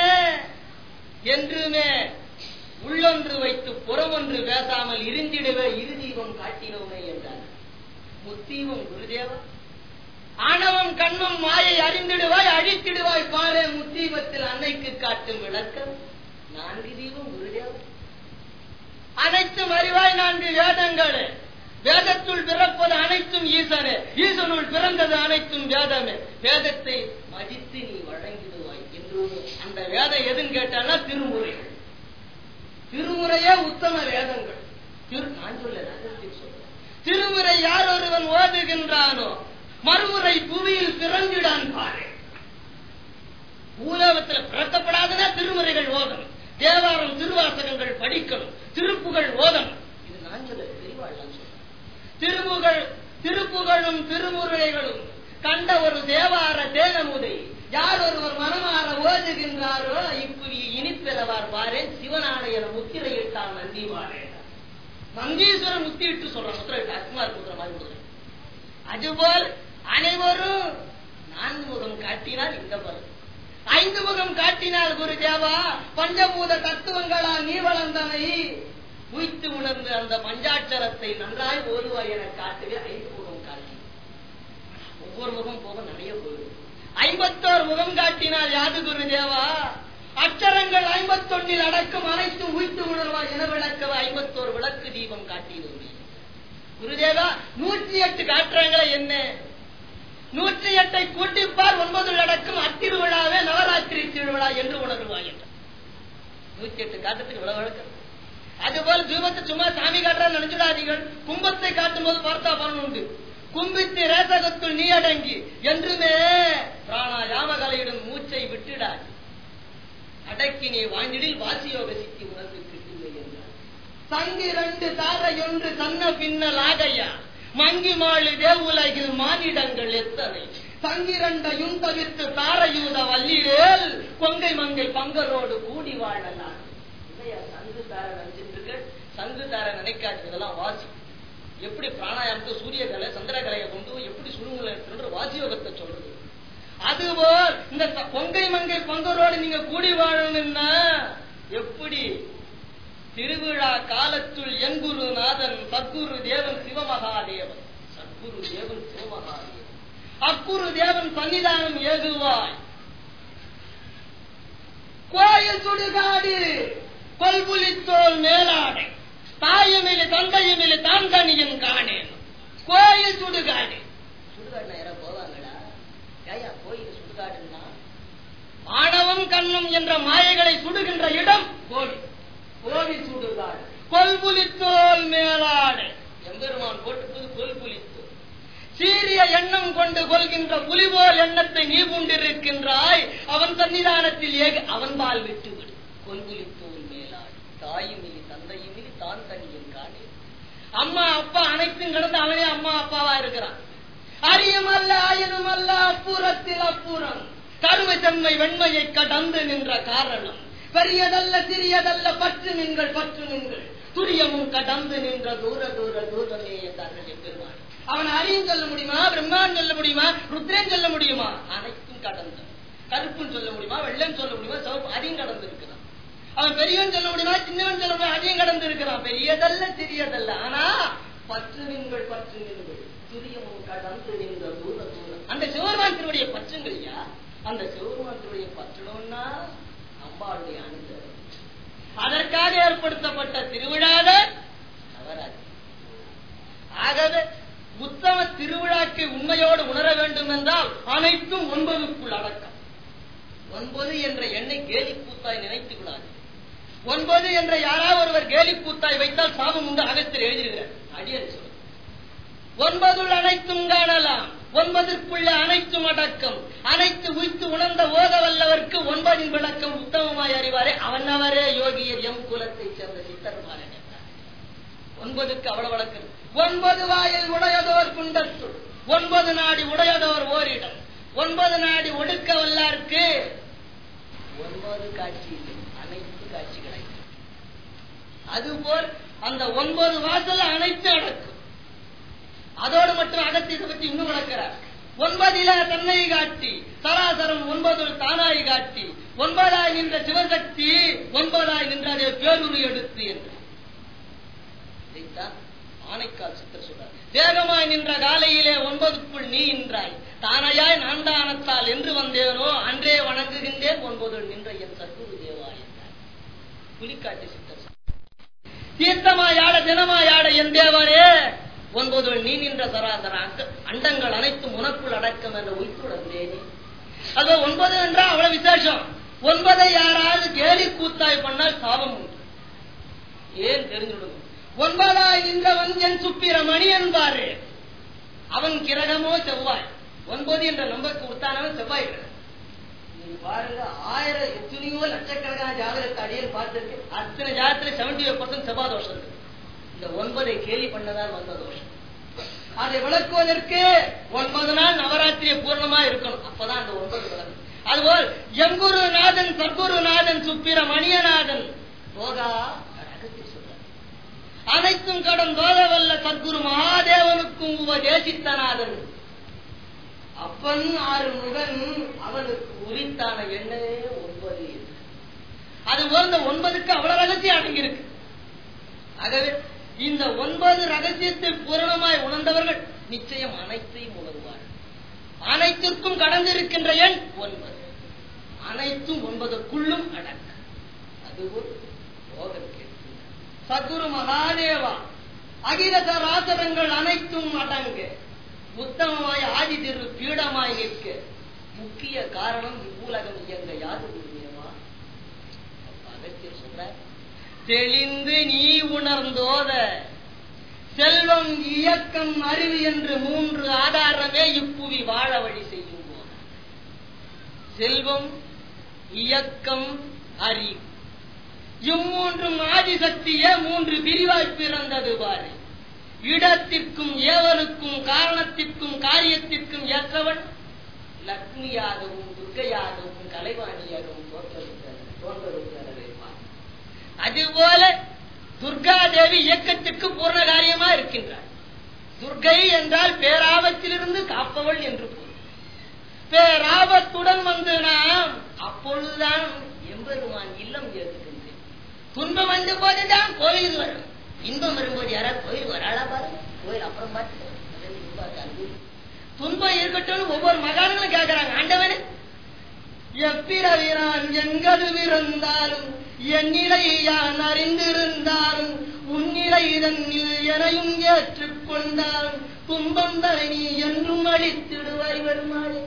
என்றுமே உள்ளொன்று வைத்து புறமொன்று பேசாமல் இருந்திடவே இரு தீபம் காட்டினோமே என்றார் முத்தீபம் குருதேவா ஆணவம் கண்ணும் மாயை அறிந்திடுவாய் அழித்திடுவாய் பாரே முத்தீபத்தில் அன்னைக்கு காட்டும் விளக்கம் நான்கு தீபம் குருதேவா அனைத்தும் அறிவாய் நான்கு வேதங்கள் வேதத்துள் பிறப்பது அனைத்தும் ஈசனே ஈசனுள் பிறந்தது அனைத்தும் வேதமே வேதத்தை மதித்து நீ வழங்கிடுவாய் என்று அந்த வேதம் எதுன்னு கேட்டானா திருமுறைகள் திருமுறையே உத்தம வேதங்கள் திரு நான் சொல்ல சொல்றேன் திருமுறை யார் ஒருவன் ஓதுகின்றானோ மறுமுறை புவியில் பிறந்திடான் பாரு பூலோகத்துல பிறக்கப்படாதுன்னா திருமுறைகள் ஓதணும் தேவாரம் திருவாசகங்கள் படிக்கணும் திருப்புகள் ஓதணும் இது நான் சொல்ல பெரியவாழ்லாம் சொல்றேன் திருப்புகள் திருப்புகளும் திருமுறைகளும் கண்ட ஒரு தேவார தேனமுதை யார் ஒருவர் மனமாற ஓதுகின்றாரோ இப்புவி இனிப்பிறவார் பாரே சிவனாடையன முத்திரையிட்டான் நந்தி வாரே மங்கீஸ்வரன் முத்திட்டு சொல்றான் முத்திரையிட்ட அக்குமார் குதிரை மாதிரி முதிரை அதுபோல் அனைவரும் நான்கு முகம் காட்டினார் இந்த பலம் ஐந்து முகம் காட்டினார் குரு தேவா பஞ்சபூத தத்துவங்களால் நீ வளர்ந்தனை உய்த்து உணர்ந்து அந்த பஞ்சாட்சரத்தை நன்றாய் ஓதுவாய் என காட்டுவே ஐந்து முகம் காட்டி ஒவ்வொரு முகம் போக நிறைய போகுது ஐம்பத்தோரு முகம் காட்டினால் யாது குரு தேவா அச்சரங்கள் ஐம்பத்தொன்னில் அடக்கும் அனைத்தும் உய்த்து உணர்வாய் என விளக்கவ ஐம்பத்தோரு விளக்கு தீபம் காட்டியது குருதேவா நூற்றி எட்டு காட்டுறாங்களே என்ன நூற்றி எட்டை கூட்டிப்பார் ஒன்பது அடக்கும் அத்திருவிழாவே நவராத்திரி திருவிழா என்று உணர்வாய் என்றார் நூற்றி எட்டு காட்டத்துக்கு இவ்வளவு வழக்கம் அதுபோல் தூபத்தை சும்மா சாமி காட்டுறா நினைச்சிடாதீர்கள் கும்பத்தை காட்டும் போது பார்த்தா பலன் உண்டு கும்பித்து ரேசகத்துள் நீ அடங்கி என்றுமே பிராணாயாம கலையிடும் மூச்சை விட்டுடாது அடக்கி நீ வாழ்ந்திடில் வாசியோக சித்தி உணர்ந்து கிட்டுமை என்றார் சங்கு ரெண்டு தாரையொன்று சன்ன பின்னல் ஆகையா மங்கி மாளி தேவுலகில் மானிடங்கள் எத்தனை சங்கிரண்டையும் தவிர்த்து தாரையூத வல்லிரேல் கொங்கை மங்கை பங்கரோடு கூடி வாழலாம் இல்லையா சங்கு தார நினைச்சிட்டு சங்கு தார நினைக்காது இதெல்லாம் வாசி எப்படி பிராணாயாமத்தை சூரியகலை சந்திரகலையை கொண்டு எப்படி சுழுமுலை என்று வாசியோகத்தை சொல்றது அதுபோல் இந்த ச- கொங்கை மங்கை பங்கரோடு நீங்க கூடி வாழணும்னா எப்படி திருவிழா காலத்துள் எங்குரு நாதன் சத்குரு தேவன் சிவமகாதேவன் சத்குரு தேவன் சிவமகாதேவன் அக்குரு தேவன் சன்னிதானம் ஏகுவாய் கோயில் சுடுகாடு கொல்புலித்தோல் மேலாடை தாயுமிலி தந்தையுமிலி தான் கனியும் காணேன் கோயில் சுடுகாடு சுடுகாடு யாராவது போவாங்களா ஏயா கோயில் சுடுகாடுன்னா ஆணவம் கண்ணும் என்ற மாயைகளை சுடுகின்ற இடம் கோவில் கோவில் சுடுகாடு கொல்புலித்தோல் மேலாடை எம்பெருமான் போட்டுப்பது கொல்புலித்தோல் சீரிய எண்ணம் கொண்டு கொள்கின்ற புலிபோல் எண்ணத்தை நீ கொண்டிருக்கின்றாய் அவன் சன்னிதானத்தில் ஏக அவன் பால் விட்டுவிடு கொல்புலித்தோல் மேலாடு தாயுமிலி தந்தையுமிலி தான் தனியும் காணே அம்மா அப்பா அனைத்தும் கடந்து அவனே அம்மா அப்பாவா இருக்கிறான் அரியமல்ல ஆயனுமல்ல அப்புறத்தில் அப்புறம் கருமை தன்மை வெண்மையை கடந்து நின்ற காரணம் பெரியதல்ல சிறியதல்ல பற்று நீங்கள் பற்று நீங்கள் துரியமும் கடந்து நின்ற தூர தூர தூரமே என்றார்கள் எம்பெருமான் அவன் அரியும் சொல்ல முடியுமா பிரம்மான் சொல்ல முடியுமா ருத்ரன் சொல்ல முடியுமா அனைத்தும் கடந்து கருப்புன்னு சொல்ல முடியுமா வெள்ளம் சொல்ல முடியுமா சிவப்பு அதையும் கடந்து இருக்கிறான் அவன் பெரியவன் சொல்ல முடியுமா சின்னவன் சொல்ல முடியுமா அதையும் கடந்து இருக்கிறான் பெரியதல்ல சிறியதல்ல ஆனா பற்று நீங்கள் பற்று நீங்கள் துரியமும் கடந்து நின்ற தூர தூரம் அந்த சிவருமான் திருவுடைய பற்றுங்களையா அந்த சிவருமான் திருவுடைய பற்றணும்னா அம்பாளுடைய அனுகிரகம் அதற்காக ஏற்படுத்தப்பட்ட திருவிழாதான் நவராத்திரி ஆகவே உத்தம திருவிழாக்கு உண்மையோடு உணர வேண்டும் என்றால் அனைத்தும் ஒன்பதுக்குள் அடக்கம் ஒன்பது என்ற எண்ணை கேலி கூத்தாய் நினைத்து விடாது ஒன்பது என்ற யாராவது ஒருவர் கேலி கூத்தாய் வைத்தால் சாபம் உண்டு அகத்தில் எழுதியிருக்கிறார் அடியன் சொல்ல ஒன்பதுள் அனைத்தும் காணலாம் ஒன்பதற்குள்ள அனைத்தும் அடக்கம் அனைத்து உய்த்து உணர்ந்த ஓத வல்லவர்க்கு ஒன்பதின் விளக்கம் உத்தமமாய் அறிவாரே அவனவரே யோகியர் எம் குலத்தைச் சேர்ந்த சித்தர்மாரன் என்றார் ஒன்பதுக்கு அவ்வளவு வழக்கம் ஒன்பது வாயில் உடையதோர் குண்டத்துள் ஒன்பது நாடி உடையதோர் ஓரிடம் ஒன்பது நாடி ஒடுக்க வல்லார்க்கு ஒன்பது காட்சி இல்லை அனைத்து காட்சி கிடைக்கும் அதுபோல் அந்த ஒன்பது வாசல் அனைத்து அடக்கும் அதோடு மட்டும் அகத்தியத்தை பற்றி இன்னும் விளக்கிறார் ஒன்பதில தன்னை காட்டி சராசரம் ஒன்பதில் தானாய் காட்டி ஒன்பதாய் நின்ற சிவசக்தி ஒன்பதாய் நின்றதே பேருரு எடுத்து என்று இதைத்தான் ஆனைக்கால் சித்தர் சொல்றார் வேகமாய் நின்ற காலையிலே ஒன்பதுக்குள் நீ நின்றாய் தானையாய் நான்தானத்தால் என்று வந்தேனோ அன்றே வணங்குகின்றேன் ஒன்பதில் நின்ற என் சத்குரு தேவா என்றார் புலிக்காட்டு சித்தர் சொல்றார். தீர்த்தமாயாட தினமாயாட என் தேவரே ஒன்பது நீ நின்ற சராசர அங்க- அண்டங்கள் அனைத்தும் உனக்குள் அடக்கம் என்ற உயிர்த்துடந்தேனே அது ஒன்பது என்றால் அவ்வளவு விசேஷம் ஒன்பதை யாராவது கேலி கூத்தாய் பண்ணால் சாபம் உண்டு ஏன் தெரிஞ்சுடுங்க ஒன்பதாய் நின்றவன் என் சுப்பிரமணி என்பாரு அவன் கிரகமோ செவ்வாய் ஒன்பது என்ற நம்பருக்கு உத்தானவன் செவ்வாய் கிரகம் நீங்க பாருங்க ஆயிரம் எத்தனையோ லட்சக்கணக்கான ஜாதகத்தை அடியல் பார்த்திருக்கு அத்தனை ஜாதகத்துல செவன்டி ஃபைவ் பர்சன்ட் செவ்வா தோஷம் இருக்கு இந்த ஒன்பதை கேலி பண்ணதால் வந்த தோஷம் அதை விளக்குவதற்கு ஒன்பது நாள் நவராத்திரி பூர்ணமா இருக்கணும் அப்பதான் அந்த ஒன்பது விளக்கும் அதுபோல் எங்குருநாதன் சர்க்குருநாதன் சுப்பிரமணியநாதன் போகா ரகசிய சொல்றார் அனைத்தும் கடன் தோதவல்ல சத்குரு மகாதேவனுக்கும் உபதேசித்தநாதன் அப்பன் ஆறு முகன் அவனுக்கு உரித்தான எண்ணமே ஒன்பது அதுபோல் இந்த ஒன்பதுக்கு அவ்வளவு ரகசியம் அடங்கியிருக்கு ஆகவே இந்த ஒன்பது ரகசியத்தை பூரணமாய் உணர்ந்தவர்கள் நிச்சயம் அனைத்தையும் உணர்வார்கள் அனைத்திற்கும் கடந்திருக்கின்ற எண் ஒன்பது அனைத்தும் ஒன்பதுக்குள்ளும் அடக்க அதுபோல் யோகர் கேட்கின்றார் சத்குரு மகாதேவா அகிலத ராசரங்கள் அனைத்தும் அடங்க உத்தமமாய் ஆதி திரு பீடமாய் நிற்க முக்கிய காரணம் இவ்வுலகம் இயங்க யாது புரியுமா அகத்தியர் சொல்ற தெளிந்து நீ உணர்ந்தோத செல்வம் இயக்கம் அறிவு என்று மூன்று ஆதாரமே இப்புவி வாழ வழி செய்யும் போது செல்வம் இயக்கம் அறிவு இம்மூன்றும் ஆதிசக்தியே மூன்று பிரிவாய் பிறந்தது பாரு இடத்திற்கும் ஏவலுக்கும் காரணத்திற்கும் காரியத்திற்கும் ஏற்றவன் லக்ஷ்மியாகவும் துர்க்கையாகவும் கலைவாணியாகவும் தோன்றவிருக்கிறது அதுபோல துர்கா தேவி இயக்கத்துக்கு பூர்ண காரியமா இருக்கின்றார் துர்கை என்றால் பேராபத்திலிருந்து காப்பவள் என்று பொருள் பேராபத்துடன் வந்து நாம் அப்பொழுதுதான் எம்பெருமான் இல்லம் ஏற்றுகின்றேன் துன்பம் வந்த போதுதான் கோயில் வரும் இன்பம் வரும்போது யாராவது கோயில் வராளா பாருங்க கோயில் அப்புறம் பார்த்து துன்பம் இருக்கட்டும் ஒவ்வொரு மகான்களும் கேட்கிறாங்க ஆண்டவனே எப்பிறவிரான் எங்கது இருந்தாலும் என்னிலை யான் அறிந்திருந்தாலும் உன்னிலை தன்னில் எனையும் ஏற்றுக்கொண்டாலும் துன்பம் தலை நீ என்றும் அழித்திடுவாய் வருமாறு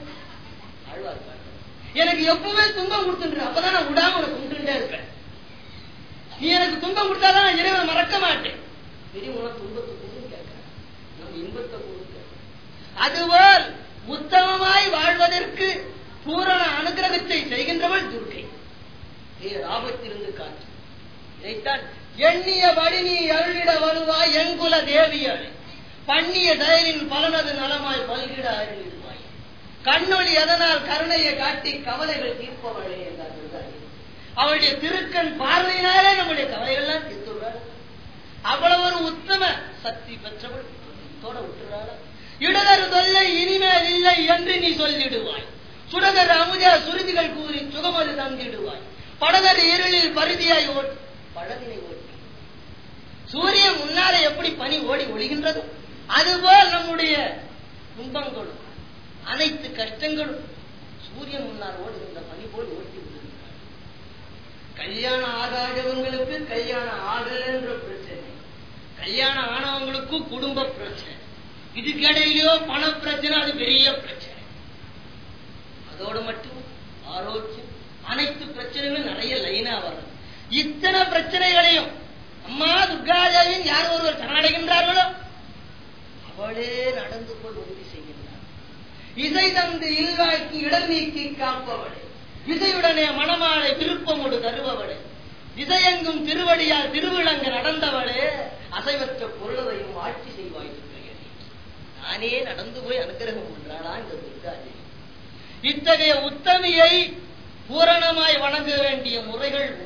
எனக்கு எப்பவுமே துன்பம் கொடுத்துட்டு அப்பதான் நான் விடாம உனக்கு கும்பிட்டுட்டே இருப்பேன் நீ எனக்கு துன்பம் கொடுத்தாதான் நான் இறைவனை மறக்க மாட்டேன் பெரிய உனக்கு துன்பத்தை கொடுன்னு கேட்கிறேன் நம்ம இன்பத்தை கொடுக்க அதுபோல் உத்தமமாய் வாழ்வதற்கு பூரண அனுகிரகத்தை செய்கின்றவள் துர்கை ஆபத்திலிருந்து காற்று இதைத்தான் எண்ணிய வழி நீ அருளிட வருவாய் எங்குல தேவியர் பண்ணிய செயலின் பலனது நலமாய் பல்கிட அருளிடுவாய் கண்ணொளி எதனால் கருணையை காட்டி கவலைகள் தீர்ப்பவளே என்றார் துர்காரி அவளுடைய திருக்கண் பார்வையினாலே நம்முடைய கவலைகள்லாம் தீர்த்துள்ளாள் அவ்வளவு ஒரு உத்தம சக்தி பெற்றவள் தோட விட்டுறாள் இடதரு தொல்லை இனிமேல் இல்லை என்று நீ சொல்லிடுவாய் சுடதர் அமுத சுருதிகள் கூறி சுகமது தந்திடுவாய் படதர் இருளில் பருதியாய் ஓட்டி பழதினை ஓட்டி சூரியன் முன்னாலே எப்படி பனி ஓடி ஒழிகின்றது அதுபோல் நம்முடைய துன்பங்களும் அனைத்து கஷ்டங்களும் சூரியன் முன்னால் ஓடுகின்ற பனி போல் ஓட்டி விடுகின்றன கல்யாணம் ஆகாதவங்களுக்கு கல்யாணம் ஆகல என்ற பிரச்சனை கல்யாணம் ஆனவங்களுக்கு குடும்ப பிரச்சனை இதுக்கிடையிலயோ பண பிரச்சனை அது பெரிய பிரச்சனை அதோடு மட்டும் ஆரோக்கியம் அனைத்து பிரச்சனைகளும் நிறைய லைனா வரும் இத்தனை பிரச்சனைகளையும் அம்மா துர்காதேவின் யார் ஒருவர் சரணடைகின்றார்களோ அவளே நடந்து போய் உதவி செய்கின்றார் இசை தந்து இல்வாய்க்கு இடம் நீக்கி காப்பவளே இசையுடனே மணமாலை விருப்பமுடு தருபவளே திசையெங்கும் திருவடியால் திருவிழங்க நடந்தவளே அசைவற்ற பொருளதையும் ஆட்சி செய்வாய் துர்கையடி நானே நடந்து போய் அனுகிரகம் பண்றாளா இந்த துர்காதேவி இத்தகைய உத்தமியை பூரணமாய் வணங்க வேண்டிய முறைகள் உண்டு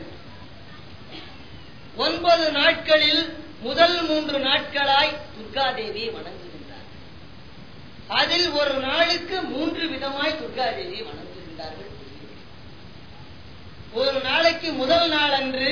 ஒன்பது நாட்களில் முதல் மூன்று நாட்களாய் துர்காதேவியை வணங்குகின்றார் அதில் ஒரு நாளுக்கு மூன்று விதமாய் துர்காதேவியை வணங்குகின்றார்கள் ஒரு நாளைக்கு முதல் நாள் அன்று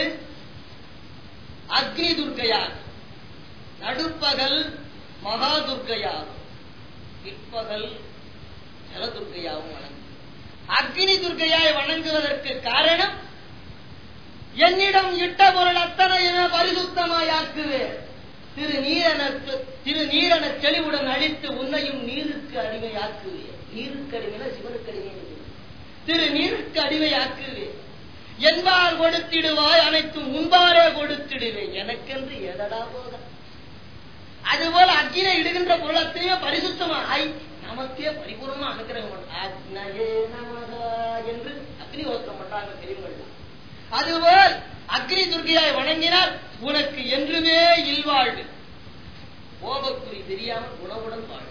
அக்னி துர்கையாக நடுப்பகல் மகா துர்கையாகும் பிற்பகல் ஜலதுர்கையாகவும் வணங்கும் அக்னி துர்கையாய் வணங்குவதற்கு காரணம் என்னிடம் இட்ட பொருள் அத்தனையுமே பரிசுத்தமாயாக்குவேன் திரு நீரன திரு நீரன தெளிவுடன் அழித்து உன்னையும் நீருக்கு அடிமையாக்குவேன் நீருக்கு அடிமைனா சிவனுக்கு அடிமை திரு நீருக்கு அடிமையாக்குவேன் என்பார் கொடுத்திடுவாய் அனைத்தும் உன்பாரே கொடுத்திடுவேன் எனக்கென்று எதடா போக அதுபோல அக்கினை இடுகின்ற பொருளத்தையே பரிசுத்தமா ஐ நமக்கே பரிபூர்ணமா அனுக்கிரகம் அக்னயே நமகா என்று அக்னி ஹோத்திரம் பண்றாங்க பெரியவர்கள் அதுபோல் அக்னி துர்க்கையாய் வணங்கினால் உனக்கு என்றுமே இல்வாழ்வு கோபக்குறி தெரியாமல் உணவுடன் வாழ்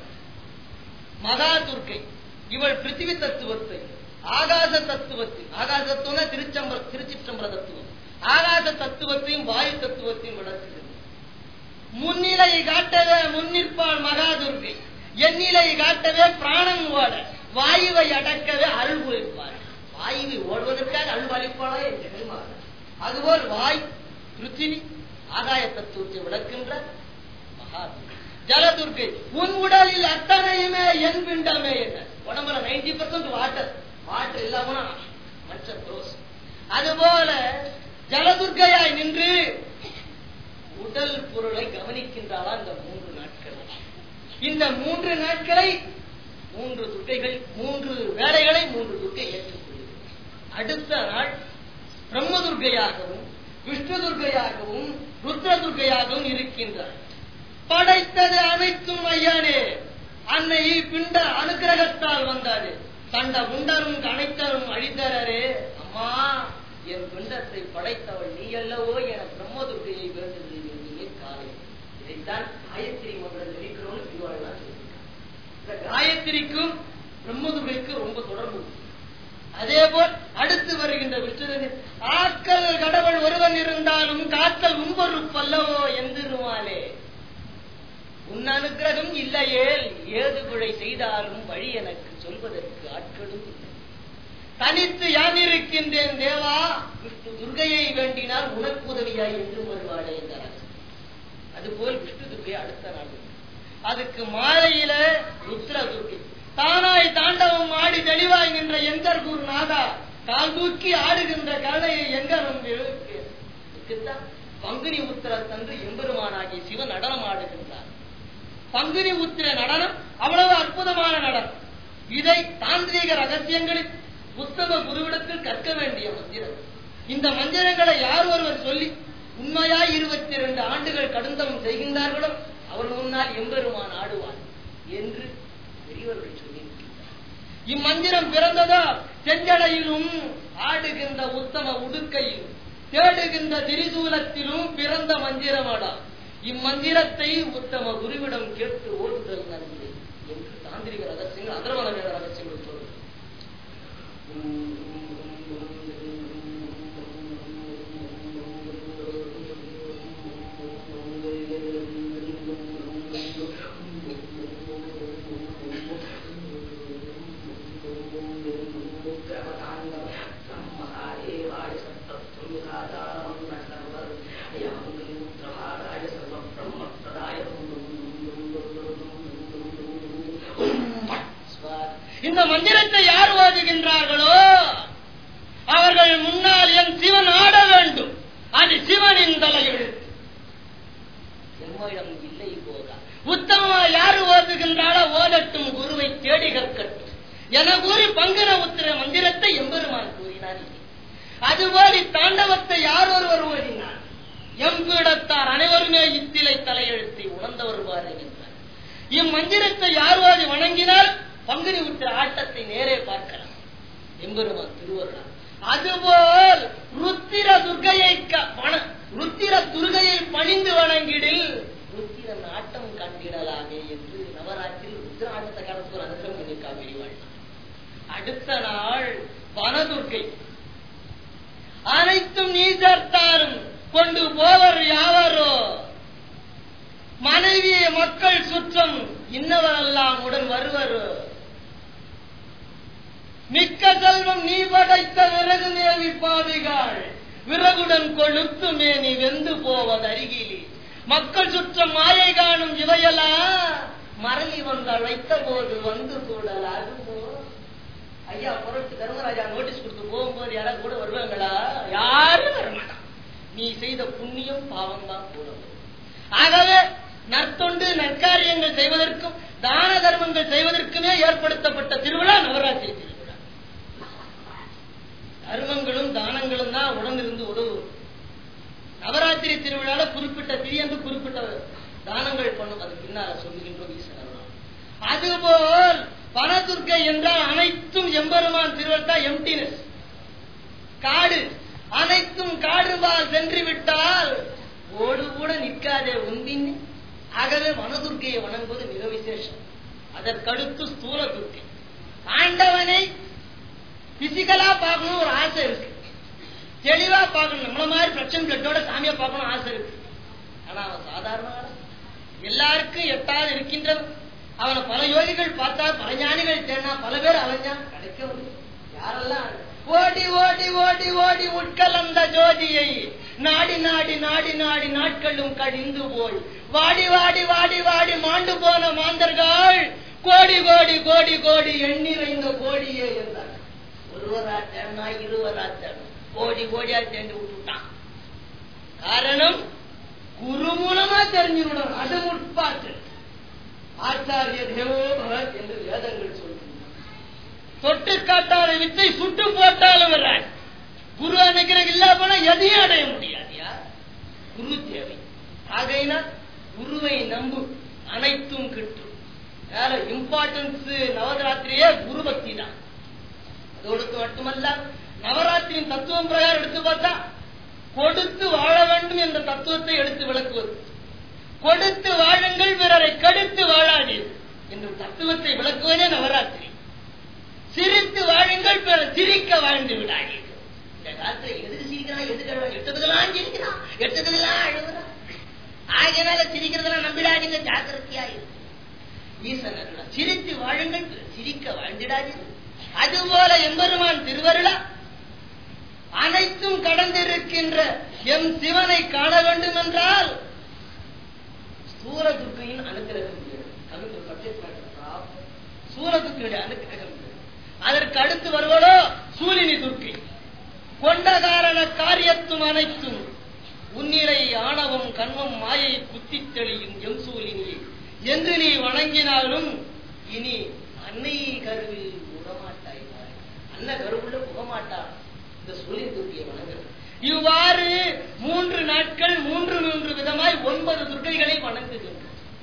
மகா துர்க்கை இவள் பிருத்திவி தத்துவத்தை ஆகாச தத்துவத்தை ஆகாச தத்துவம் திருச்சம்பர திருச்சிற்றம்பர தத்துவம் ஆகாச தத்துவத்தையும் வாயு தத்துவத்தையும் விளக்குகிறது முன்னிலை காட்டவே முன்னிற்பாள் மகா துர்க்கை எண்ணிலை காட்டவே பிராணம் ஓட வாயுவை அடக்கவே அருள் புரிப்பாள் வாயுவை ஓடுவதற்காக அருள் அளிப்பாளா என் ஜெகன்மாதா அதுபோல் வாய் பிருத்திவி ஆகாய தத்துவத்தை விளக்கின்ற மகா துர்க்கை. ஜலதுர்க்கை உன் உடலில் அத்தனையுமே என் பிண்டமே என்ன உடம்புல நைன்டி பர்சன்ட் வாட்டர் வாட்டர் இல்லாம மற்ற தோஸ் அதுபோல ஜலதுர்க்கையாய் நின்று உடல் பொருளை கவனிக்கின்றாளா இந்த மூன்று நாட்கள் இந்த மூன்று நாட்களை மூன்று துர்க்கைகள் மூன்று வேலைகளை மூன்று துர்க்கை ஏற்றுக்கொள்கிறது அடுத்த நாள் பிரம்ம துர்க்கையாகவும் விஷ்ணு துர்க்கையாகவும் ருத்ர துர்க்கையாகவும் இருக்கின்றார் படைத்தது அனைத்தும் ஐயானே அன்னை பிண்ட அனுகிரகத்தால் வந்தாரு கண்ட குண்டரும் அனைத்தரும் அழித்தரே அம்மா என் பிண்டத்தை படைத்தவள் நீ அல்லவோ என பிரம்மதுர்கையை வேண்டுகிறது என்று காலை இதைத்தான் காயத்ரி மந்திரம் ஜெயிக்கிறோம்னு திருவாரூர் சொல்லியிருக்காங்க இந்த காயத்ரிக்கும் பிரம்மதுர்கைக்கும் ரொம்ப தொடர்பு உண்டு. அதே போல் அடுத்து வருகின்ற விஷ்ணுதன் ஆக்கல் கடவுள் ஒருவன் இருந்தாலும் காத்தல் உம்பொருப்பல்லவோ எந்திருமாலே உன் அனுகிரகம் இல்லையேல் ஏது பிழை செய்தாலும் வழி எனக்கு சொல்வதற்கு ஆட்களும் இல்லை தனித்து யான் இருக்கின்றேன் தேவா விஷ்ணு துர்கையை வேண்டினால் உனக்கு உதவியாய் என்று வருவாளே என்றார் அதுபோல் விஷ்ணு துர்கை அடுத்த நாள் உண்டு. அதுக்கு மாலையில ருத்ர துர்கை தானாய் தாண்டவம் ஆடி தெளிவாய் நின்ற எங்கர் குரு நாதா கால் தூக்கி ஆடுகின்ற கருணையை எங்கர் வந்து இதுக்குத்தான் பங்குனி உத்திரத்தன்று எம்பெருமானாகிய சிவன் நடனம் ஆடுகின்றார் பங்குனி உத்திர நடனம் அவ்வளவு அற்புதமான நடனம் இதை தாந்திரீக ரகசியங்களில் புத்தக குருவிடத்தில் கற்க வேண்டிய மந்திரம் இந்த மந்திரங்களை யார் ஒருவர் சொல்லி உண்மையாய் இருபத்தி இரண்டு ஆண்டுகள் கடுந்தம் செய்கின்றார்களோ அவர் முன்னால் எம்பெருமான் ஆடுவார் என்று பெரியவர்கள் சொல்லியிருக்கிறார் இம்மந்திரம் பிறந்ததோ செஞ்சடையிலும் ஆடுகின்ற உத்தம உடுக்கையிலும் தேடுகின்ற திரிசூலத்திலும் பிறந்த மந்திரமடா இம்மந்திரத்தை உத்தம குருவிடம் கேட்டு ஓடுதல் நன்றி என்று தாந்திரிக ரகசியங்கள் அதர்வன வேத ரகசியங்கள் சொல்லுது இந்த மந்திரத்தை யார் ஓதுகின்றார்களோ அவர்கள் முன்னால் என் சிவன் ஆட வேண்டும் அது சிவனின் தலையெழுத்து எம்மிடம் இல்லை போகா உத்தமமா யார் ஓதுகின்றாலோ ஓதட்டும் குருவை தேடி கற்கட்டும் என கூறி பங்குன உத்திர மந்திரத்தை எம்பெருமான் கூறினார் அதுபோல் இத்தாண்டவத்தை யார் ஒருவர் ஓதினார் எம்பீடத்தார் அனைவருமே இத்திலை தலையெழுத்தை உணர்ந்தவர் பாருகின்றார் இம்மந்திரத்தை யார் ஓதி வணங்கினால் பங்குனி உத்திர ஆட்டத்தை நேரே பார்க்கலாம் எம்பெருமான் திருவருளார் அதுபோல் ருத்திர துர்கையை க- வண- ருத்திர துர்கையை பணிந்து வணங்கிடில் ருத்திரன் ஆட்டம் கண்டிடலாமே என்று நவராத்திரி ருத்திர ஆட்டத்தை கடத்து ஒரு அனுகிரம் பண்ணிருக்கா பெரியவாள் அடுத்த நாள் வனதுர்கை அனைத்தும் நீ சேர்த்தாரும் கொண்டு போவர் யாவரோ மனைவி மக்கள் சுற்றம் இன்னவரெல்லாம் உடன் வருவரோ மிக்க செல்வம் நீ படைத்த விறகு நேவி பாவிகள் விறகுடன் கொழுத்து மேனி வெந்து போவது அருகிலே மக்கள் சுற்றம் மாயை காணும் இவையெல்லாம் மரளி வந்தால் வைத்த போது வந்து கூடலாகுமோ ஐயா புரட்சி தர்மராஜா நோட்டீஸ் கொடுத்து போகும்போது யாராவது கூட வருவாங்களா யாரும் வரமாட்டான் நீ செய்த புண்ணியம் பாவம் தான் கூட வரும். ஆகவே நற்தொண்டு நற்காரியங்கள் செய்வதற்கும் தான தர்மங்கள் செய்வதற்குமே ஏற்படுத்தப்பட்ட திருவிழா நவராத்திரி திருவிழா தர்மங்களும் தானங்களும் தான் உடனிருந்து உதவும் நவராத்திரி திருவிழால குறிப்பிட்ட திரியன்று குறிப்பிட்ட தானங்கள் பண்ணும் அது பின்னால சொல்லுகின்றோம் ஈஸ்வரன் அதுபோல் வனதுர்க்கை என்றால் அனைத்தும் எம்பெருமான் திருவள்ளா எம்டினஸ் காடு அனைத்தும் காடுவால் சென்று விட்டால் ஓடு கூட நிற்காதே உன்பின் ஆகவே வனதுர்க்கையை வணங்குவது மிக விசேஷம் அதற்கடுத்து ஸ்தூல துர்க்கை ஆண்டவனை பிசிக்கலா பார்க்கணும் ஒரு ஆசை இருக்கு தெளிவா பார்க்கணும் நம்மள மாதிரி பிரச்சனை கட்டோட சாமியை பார்க்கணும் ஆசை இருக்கு ஆனா அவன் சாதாரண ஆளு. எல்லாருக்கும் எட்டாவது இருக்கின்றவன் அவனை பல யோகிகள் பார்த்தா பல ஞானிகள் தேடினா பல பேர் அலைஞ்சான் கிடைக்கவில்லை யாரெல்லாம் ஓடி ஓடி ஓடி ஓடி உட்கலந்த ஜோதியை நாடி நாடி நாடி நாடி நாட்களும் கழிந்து போய் வாடி வாடி வாடி வாடி மாண்டு போன மாந்தர்கள் கோடி கோடி கோடி கோடி எண்ணிறைந்த கோடியே என்றார் ஒருவரா தேடினா இருவரா தேடணும் கோடி கோடியா தேடி விட்டுட்டான் காரணம் குரு மூலமா தெரிஞ்சுவிடும் அது முற்பாட்டு ஆச்சாரிய தேவோ பகவத் என்று வேதங்கள் சொல்கின்றன தொட்டு காட்டாத வித்தை சுட்டு போட்டாலும் வர்றான் குரு அணைக்கிறது இல்ல போனா எதையும் அடைய முடியாதியா குரு தேவை ஆகையினால் குருவை நம்பு அனைத்தும் கிட்டும் வேற இம்பார்ட்டன்ஸ் நவராத்திரியே குரு பக்தி தான் அதோடு மட்டுமல்ல நவராத்திரியின் தத்துவம் பிரகாரம் எடுத்து பார்த்தா கொடுத்து வாழ வேண்டும் என்ற தத்துவத்தை எடுத்து விளக்குவது கொடுத்து வாழுங்கள் பிறரை கடுத்து வாழாதீர் என்ற தத்துவத்தை விளக்குவதே நவராத்திரி சிரித்து வாழுங்கள் பிறர் சிரிக்க வாழ்ந்து விடாதீர்கள் இந்த காலத்துல எதுக்கு சிரிக்கிறான் எதுக்கு அழுவான் எட்டதுக்கெல்லாம் சிரிக்கிறான் எட்டதுக்கெல்லாம் அழுகுறான் ஆகையினால சிரிக்கிறதெல்லாம் நம்பிடாதீங்க ஜாக்கிரதையா இருக்கு ஈசன் அருளால் சிரித்து வாழுங்கள் பிறர் சிரிக்க வாழ்ந்திடாதீர்கள் அதுபோல எம்பெருமான் திருவருளா அனைத்தும் கடந்திருக்கின்ற எம் சிவனை காண வேண்டும் என்றால் சூரதுர்க்கையின் அனுகிரகம் வேண்டும். கவிஞர் பட்டேஸ்வரர் சூரதுர்க்கையுடைய அனுகிரகம் வேண்டும். அதற்கு அடுத்து வருவதோ சூலினி துர்க்கை கொண்ட காரண காரியத்தும் அனைத்தும் உன்னிலை ஆணவம் கண்மம் மாயை குத்தி தெளியும் எம் சூலினியை என்று நீ வணங்கினாலும் இனி அன்னை கருவில் புகமாட்டாய் அன்ன கருவுள்ள புகமாட்டாள் இந்த சூலினி துர்க்கையை வணங்குறது இவ்வாறு மூன்று நாட்கள் மூன்று மூன்று விதமாய் ஒன்பது துர்க்கைகளை வணங்குகின்றோம்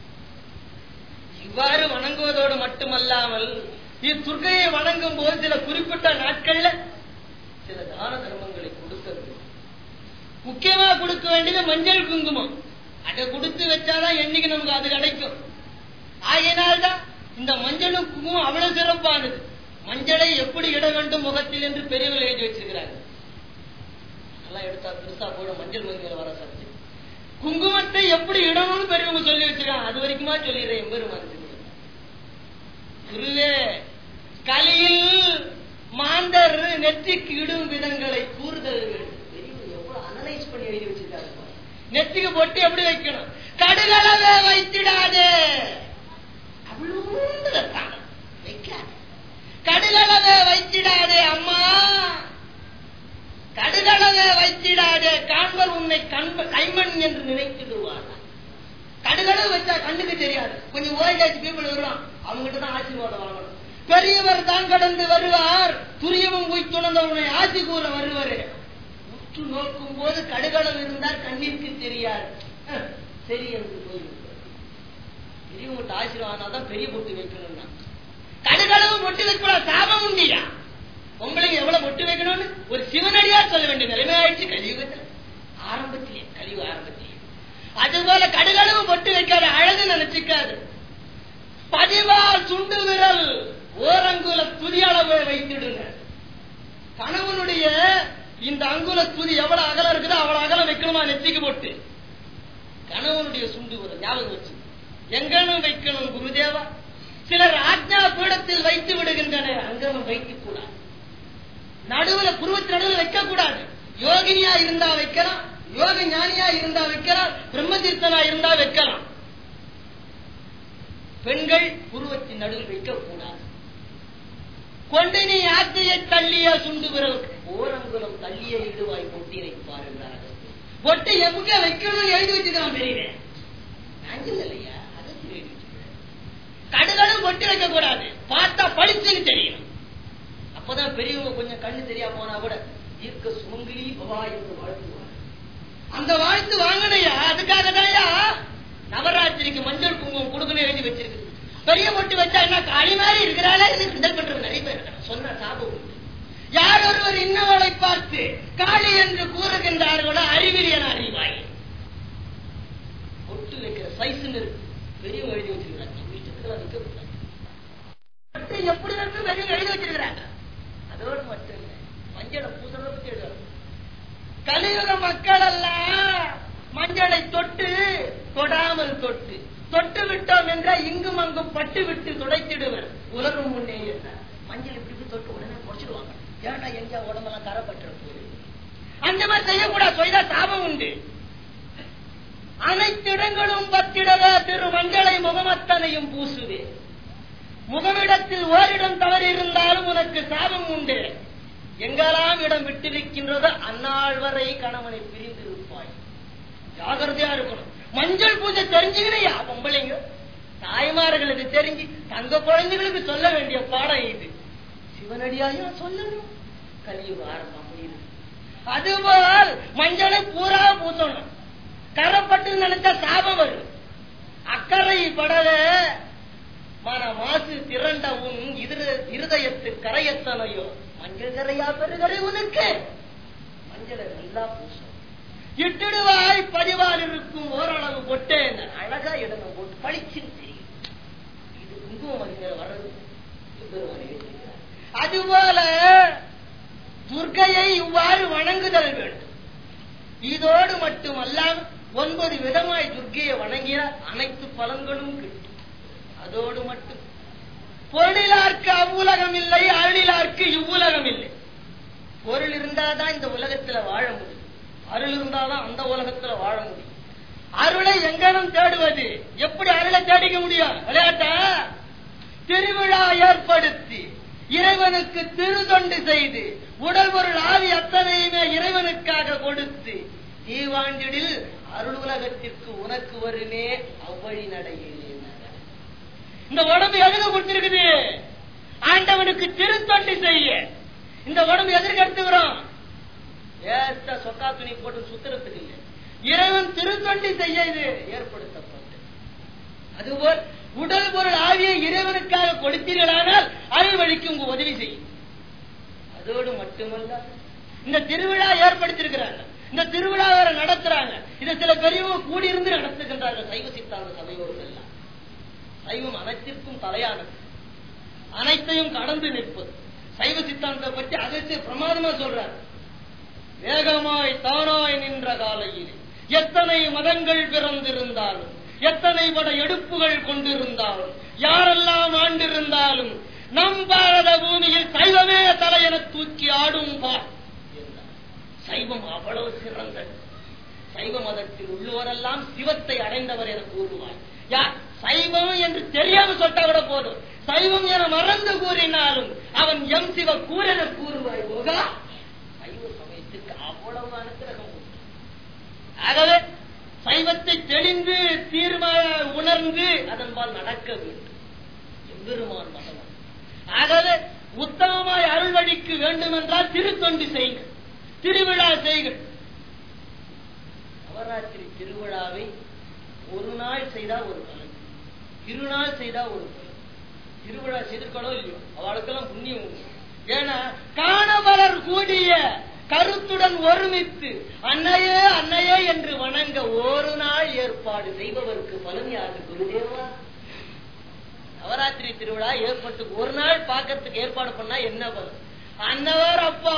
இவ்வாறு வணங்குவதோடு மட்டுமல்லாமல் இத்துர்க்கையை வணங்கும் போது சில குறிப்பிட்ட நாட்கள்ல சில தான தர்மங்களை கொடுக்க வேண்டும் முக்கியமா கொடுக்க வேண்டியது மஞ்சள் குங்குமம் அதை கொடுத்து வச்சாதான் என்னைக்கு நமக்கு அது கிடைக்கும் ஆகையினால்தான் இந்த மஞ்சளும் குங்குமம் அவ்வளவு சிறப்பானது மஞ்சளை எப்படி இட வேண்டும் முகத்தில் என்று பெரியவர்கள் எழுதி வச்சிருக்கிறாங்க எல்லாம் எடுத்தா பெருசா போட மஞ்சள் மங்கில வர சத்து குங்குமத்தை எப்படி இடணும்னு பெரியவங்க சொல்லி வச்சிருக்காங்க அது வரைக்குமா சொல்லிடுறேன் எம்பெருமான் குருவே கலியில் மாந்தர் நெற்றிக்கு இடும் விதங்களை கூறுதல் வேண்டும் பெரியவங்க எவ்வளவு அனலைஸ் பண்ணி எழுதி வச்சிருக்காங்க பாரு. நெத்திக்கு பொட்டு எப்படி வைக்கணும் கடுகளவே வைத்திடாதே அவ்வளவு தானம் வைக்காது கடுகளவே வைத்திடாதே அம்மா கடுகளவே வைத்திடாதே காண்பர் உன்னை கண்ப கைமண் என்று நினைத்திடுவார் கடுகளவு வச்சா கண்ணுக்கு தெரியாது கொஞ்சம் ஓல்ட் ஏஜ் பீப்புள் வருவான் அவங்ககிட்ட தான் ஆசீர்வாதம் வாங்கணும் பெரியவர் தான் கடந்து வருவார் துரியமும் போய் துணர்ந்த உன்னை ஆசி கூற வருவாரு உற்று நோக்கும் போது கடுகளவு இருந்தால் கண்ணிற்கு தெரியாது அஹ், சரி என்று போய்விட்டார் பெரியவங்கிட்ட ஆசீர்வாதம் தான் பெரிய பொட்டு வைக்கணும்னா கடுகளவு பொட்டு வைக்கலாம் சாபம் உண்டியா உங்களுக்கு எவ்வளவு பொட்டு வைக்கணும்னு ஒரு சிவனடியார் சொல்ல வேண்டிய நிலைமை ஆயிடுச்சு கலியுகத்தில் ஆரம்பத்திலே கலியுக ஆரம்பத்திலே அதுபோல கடுகளவு பொட்டு வைக்காத அழகு நினைச்சுக்காது பதிவால் சுண்டு விரல் ஓரங்குல துதி அளவு வைத்திடுங்க கணவனுடைய இந்த அங்குல துதி எவ்வளவு அகலம் இருக்குதோ அவ்வளவு அகலம் வைக்கணுமா நெத்திக்கு போட்டு கணவனுடைய சுண்டு விரல் ஞாபகம் வச்சு எங்கனும் வைக்கணும் குருதேவா சிலர் ஆஜ்ஞா பீடத்தில் வைத்து விடுகின்றனர் அங்கனும் வைக்க கூடாது நடுவுல புருவத்து நடுவுல வைக்க கூடாது யோகினியா இருந்தா வைக்கலாம் யோக ஞானியா இருந்தா வைக்கலாம் பிரம்மதீர்த்தனா இருந்தா வைக்கலாம் பெண்கள் புருவத்தின் நடுவில் வைக்க கூடாது கொண்டு நீ ஆத்தையை தள்ளிய சுண்டு விரல் ஓரங்குலம் தள்ளிய இடுவாய் பொட்டினை பாருங்கள் பொட்டு எங்க வைக்கணும் எழுதி வச்சுக்கலாம் பெரியவன் நாங்கள் இல்லையா அதை எழுதி வச்சிருக்கிறேன். கடுகளும் பொட்டு வைக்க கூடாது பார்த்தா படிச்சுன்னு தெரியணும் அப்பதான் பெரியவங்க கொஞ்சம் கண்ணு தெரியா போனா கூட ஈர்க்க சுமங்கிலி பவா என்று வாழ்த்துவாங்க அந்த வாழ்த்து வாங்கணையா அதுக்காக தான்யா நவராத்திரிக்கு மஞ்சள் குங்குமம் கொடுக்கணும் எழுதி வச்சிருக்கு பெரிய பொட்டு வச்சா என்ன காளி மாதிரி இருக்கிறாளா என்று கிண்டல் பண்றது நிறைய பேர் இருக்காங்க சொன்ன சாபம் உண்டு யார் ஒருவர் இன்னவளை பார்த்து காளி என்று கூறுகின்றார்களோ அறிவில் என அறிவாய் ஒட்டு வைக்கிற சைஸ் இருக்கு பெரியவங்க எழுதி வச்சிருக்கிறாங்க வீட்டுக்கு வைக்க ஒட்டு எப்படி இருக்கு பெரியவங்க எழுதி வச்சிருக்கிறாங்க அதோடு மட்டும் இல்லை மஞ்சளை பூசணத்தை பத்தி எழுதுறாங்க கலியுக மக்கள் எல்லாம் மஞ்சளை தொட்டு தொடாமல் தொட்டு தொட்டு விட்டோம் என்றால் இங்கும் அங்கும் பட்டு விட்டு துடைத்திடுவர் உலகம் முன்னே என்றார் மஞ்சள் இப்படி இப்படி தொட்டு உடனே குறைச்சிடுவாங்க ஏன்னா எங்க உடம்பெல்லாம் கரப்பட்டு போகுது அந்த மாதிரி செய்யக்கூடாது செய்தா சாபம் உண்டு அனைத்து இடங்களும் பத்திடவே திரு மஞ்சளை முகமத்தனையும் பூசுவே முகமிடத்தில் ஓரிடம் தவறு இருந்தாலும் உனக்கு சாபம் உண்டு எங்கெல்லாம் இடம் விட்டிருக்கின்றதோ அந்நாள் வரை கணவனை பிரிந்திருப்பாய் ஜாகிரதையா இருக்கணும் மஞ்சள் பூஜை தெரிஞ்சுக்கிறையா பொம்பளைங்க தாய்மார்களுக்கு தெரிஞ்சு தங்க குழந்தைகளுக்கு சொல்ல வேண்டிய பாடம் இது சிவனடியாயா சொல்லணும் கலியுக ஆரம்பம் முடியுது அதுபோல் மஞ்சளை பூரா பூசணும் கரப்பட்டு நினைச்சா சாபம் வரும் அக்கறை படவே மன மாசு திரண்ட உன் இரு- இருதயத்து கரையத்தனையோ மஞ்சள் கரையா பெருகரை உனக்கு மஞ்சளை நல்லா பூசும் இட்டுடுவாய் பதிவால் இருக்கும் ஓரளவு பொட்டே அழகா இடணும் போட்டு பளிச்சுன்னு தெரியும் இது குங்குமம் அறிஞர் வர்றது பெருமானே தெரிகிறார். அதுபோல துர்க்கையை இவ்வாறு வணங்குதல் வேண்டும் இதோடு மட்டுமல்லாமல் ஒன்பது விதமாய் துர்க்கையை வணங்கிய அனைத்து பலன்களும் கிட்டும் அதோடு மட்டும் பொருளிலார்க்கு அவ்வுலகம் இல்லை அருளிலார்க்கு இவ்வுலகம் இல்லை பொருள் இருந்தாதான் இந்த உலகத்துல வாழ முடியும் அருள் இருந்தாதான் அந்த உலகத்துல வாழ முடியும் அருளை எங்கனம் தேடுவது எப்படி அருளை தேடிக்க முடியும் விளையாட்டா திருவிழா ஏற்படுத்தி இறைவனுக்கு திருதொண்டு செய்து உடல் பொருள் ஆவி அத்தனையுமே இறைவனுக்காக கொடுத்து தீவாண்டிடில் அருள் உலகத்திற்கு உனக்கு வருமே அவ்வழி நடையிலே இந்த உடம்பு எதுக்கு கொடுத்திருக்குது ஆண்டவனுக்கு திருத்தொண்டு செய்ய இந்த உடம்பு எதற்கு எடுத்துக்கிறோம் ஏத்த சொக்கா துணி போட்டு சுத்துறதுக்கு இல்லை இறைவன் திருத்தொண்டி செய்ய இது ஏற்படுத்தப்பட்டு அதுபோல் உடல் பொருள் ஆவியை இறைவனுக்காக கொடுத்தீர்களானால் அருள் வழிக்கு உங்க உதவி செய்யும் அதோடு மட்டுமல்ல இந்த திருவிழா ஏற்படுத்தியிருக்கிறாங்க இந்த திருவிழா வேற நடத்துறாங்க இதை சில பெரியவங்க கூடியிருந்து நடத்துகின்றார்கள் சைவ சித்தாந்த சபையோர்கள் எல்லாம் சைவம் அனைத்திற்கும் தலையானது அனைத்தையும் கடந்து நிற்பது சைவ சித்தாந்தத்தை பற்றி அதிர்ச்சி பிரமாதமா சொல்றார் வேகமாய் தானாய் நின்ற காலையில் எத்தனை மதங்கள் பிறந்திருந்தாலும் எத்தனை பட எடுப்புகள் கொண்டிருந்தாலும் யாரெல்லாம் ஆண்டிருந்தாலும் நம் பாரத பூமியில் சைவமே தலையென தூக்கி ஆடும் பார் என்றார். சைவம் அவ்வளவு சிறந்தது சைவ மதத்தில் உள்ளவரெல்லாம் சிவத்தை அடைந்தவர் என கூறுவார் யார் சைவம் என்று தெரியாம சொல்லிட்டா கூட போதும் சைவம் என மறந்து கூறினாலும் அவன் எம் சிவ கூறென கூறுவாய் போகா சைவ சமயத்துக்கு அவ்வளவு அனுகிரகம் உண்டு. ஆகவே சைவத்தை தெளிந்து தீர்மாய உணர்ந்து அதன்பால் நடக்க வேண்டும் எம்பெருமான் மகன் ஆகவே உத்தமமாய் அருள் வழிக்கு வேண்டும் என்றால் திருத்தொண்டு செய்யுங்கள் திருவிழா செய்யுங்கள் நவராத்திரி திருவிழாவை ஒரு நாள் செய்தா ஒரு பலன் இருநாள் செய்தா ஒரு பலன் திருவிழா செய்திருக்கோ இல்லையோ அவளுக்கெல்லாம் புண்ணியம் உண்டு ஏன்னா காணவலர் கூடிய கருத்துடன் ஒருமித்து அன்னையே அன்னையே என்று வணங்க ஒரு நாள் ஏற்பாடு செய்பவருக்கு பலன் யாரு குருதேவா நவராத்திரி திருவிழா ஏற்பட்டு ஒரு நாள் பார்க்கறதுக்கு ஏற்பாடு பண்ணா என்ன பலன் அன்னவர் அப்பா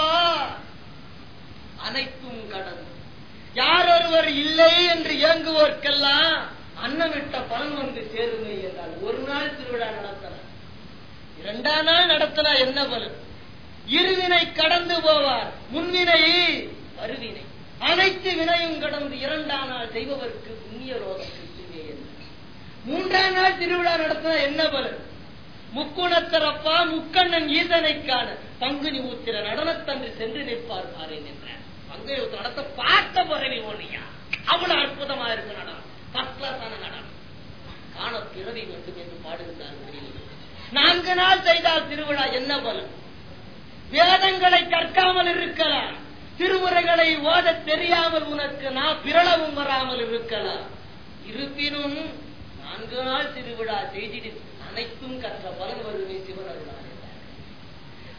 அனைத்தும் கடந்து யார் ஒருவர் இல்லை என்று இயங்குவோர்க்கெல்லாம் அன்னமிட்ட பலன் வந்து சேருமே என்றால் ஒரு நாள் திருவிழா நடத்தலாம் இரண்டாம் நாள் நடத்தினா என்ன பலன் இருவினை கடந்து போவார் முன்வினை வருவினை அனைத்து வினையும் கடந்து இரண்டாம் நாள் செய்பவருக்கு புண்ணிய ரோகம் கிட்டுமே என்றார். மூன்றாம் நாள் திருவிழா நடத்தினா என்ன பலன் முக்குணத்தரப்பா முக்கண்ணன் ஈசனை காண பங்குனி ஊத்திர நடனத்தன்று சென்று நிற்பார் பாருங்க என்றார் பங்குனி ஊத்திர நடத்த பார்த்த பிறவி ஓனியா அவ்வளவு அற்புதமா இருக்கு நடனம் ஃபர்ஸ்ட் கிளாஸான நடனம் காண பிறவி வேண்டும் என்று பாடுகிறார் பெரியவர்கள். நான்கு நாள் செய்தால் திருவிழா என்ன பலன் வேதங்களை கற்காமல் இருக்கலாம் திருமுறைகளை ஓத தெரியாமல் உனக்கு நான் பிறளவும் வராமல் இருக்கலாம் இருப்பினும் நான்கு நாள் திருவிழா செய்திட்டு அனைத்தும் கற்ற பலன் வருமே சிவனருளால்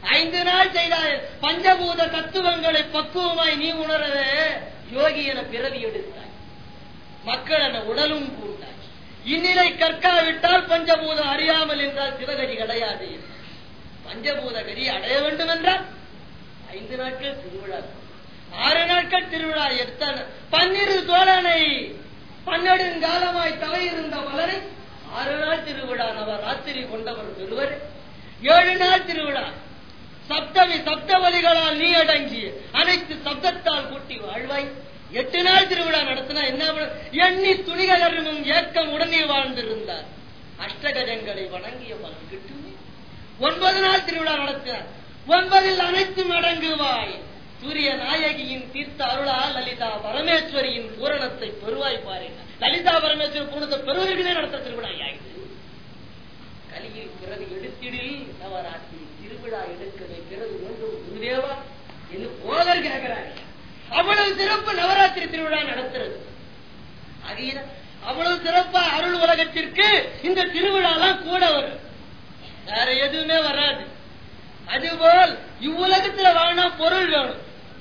ஐந்து நாள் செய்தாய் பஞ்சபூத தத்துவங்களை பக்குவமாய் நீ உணரவே யோகி என பிறவி எடுத்தாய் மக்கள் என உடலும் கூண்டாய் இந்நிலை கற்காவிட்டால் பஞ்சபூதம் அறியாமல் என்றால் சிவகதி கிடையாது பஞ்சபூத கதி அடைய வேண்டும் என்றால் ஐந்து நாட்கள் திருவிழா ஆறு நாட்கள் திருவிழா எடுத்தான் பன்னிரு தோழனை பன்னெடுங்காலமாய் தலையிருந்த மலரை ஆறு நாள் திருவிழா நவராத்திரி கொண்டவர் பெறுவர் ஏழு நாள் திருவிழா சப்தமி சப்தவலிகளால் நீ அடங்கி அனைத்து சப்தத்தால் கூட்டி வாழ்வாய் எட்டு நாள் திருவிழா நடத்தினா என்ன பண்ண- எண்ணி துணிகரும் ஏக்கம் உடனே வாழ்ந்திருந்தார் அஷ்டகஜங்களை வணங்கிய பலன் கிட்டுமே ஒன்பது நாள் திருவிழா நடத்தினார் ஒன்பதில் அனைத்தும் அடங்குவாய் சூரிய நாயகியின் தீர்த்த அருளால் லலிதா பரமேஸ்வரியின் பூரணத்தை பெறுவாய் பாருங்க லலிதா பரமேஸ்வரி பூரணத்தை பெறுவர்களே நடத்த திருவிழா ஆயிடுது கலியில் பிறகு எடுத்திடில் நவராத்திரி திருவிழா எடுக்க வைக்கிறது வேண்டும் குருதேவா என்று போதர் கேட்கிறாங்க அவ்வளவு சிறப்பு நவராத்திரி திருவிழா நடத்துறது அது அவ்வளவு சிறப்பா அருள் உலகத்திற்கு இந்த திருவிழாலாம் கூட வரும் வேற எதுவுமே வராது அதுபோல் இவ்வுலகத்துல வாழனா பொருள் வேணும்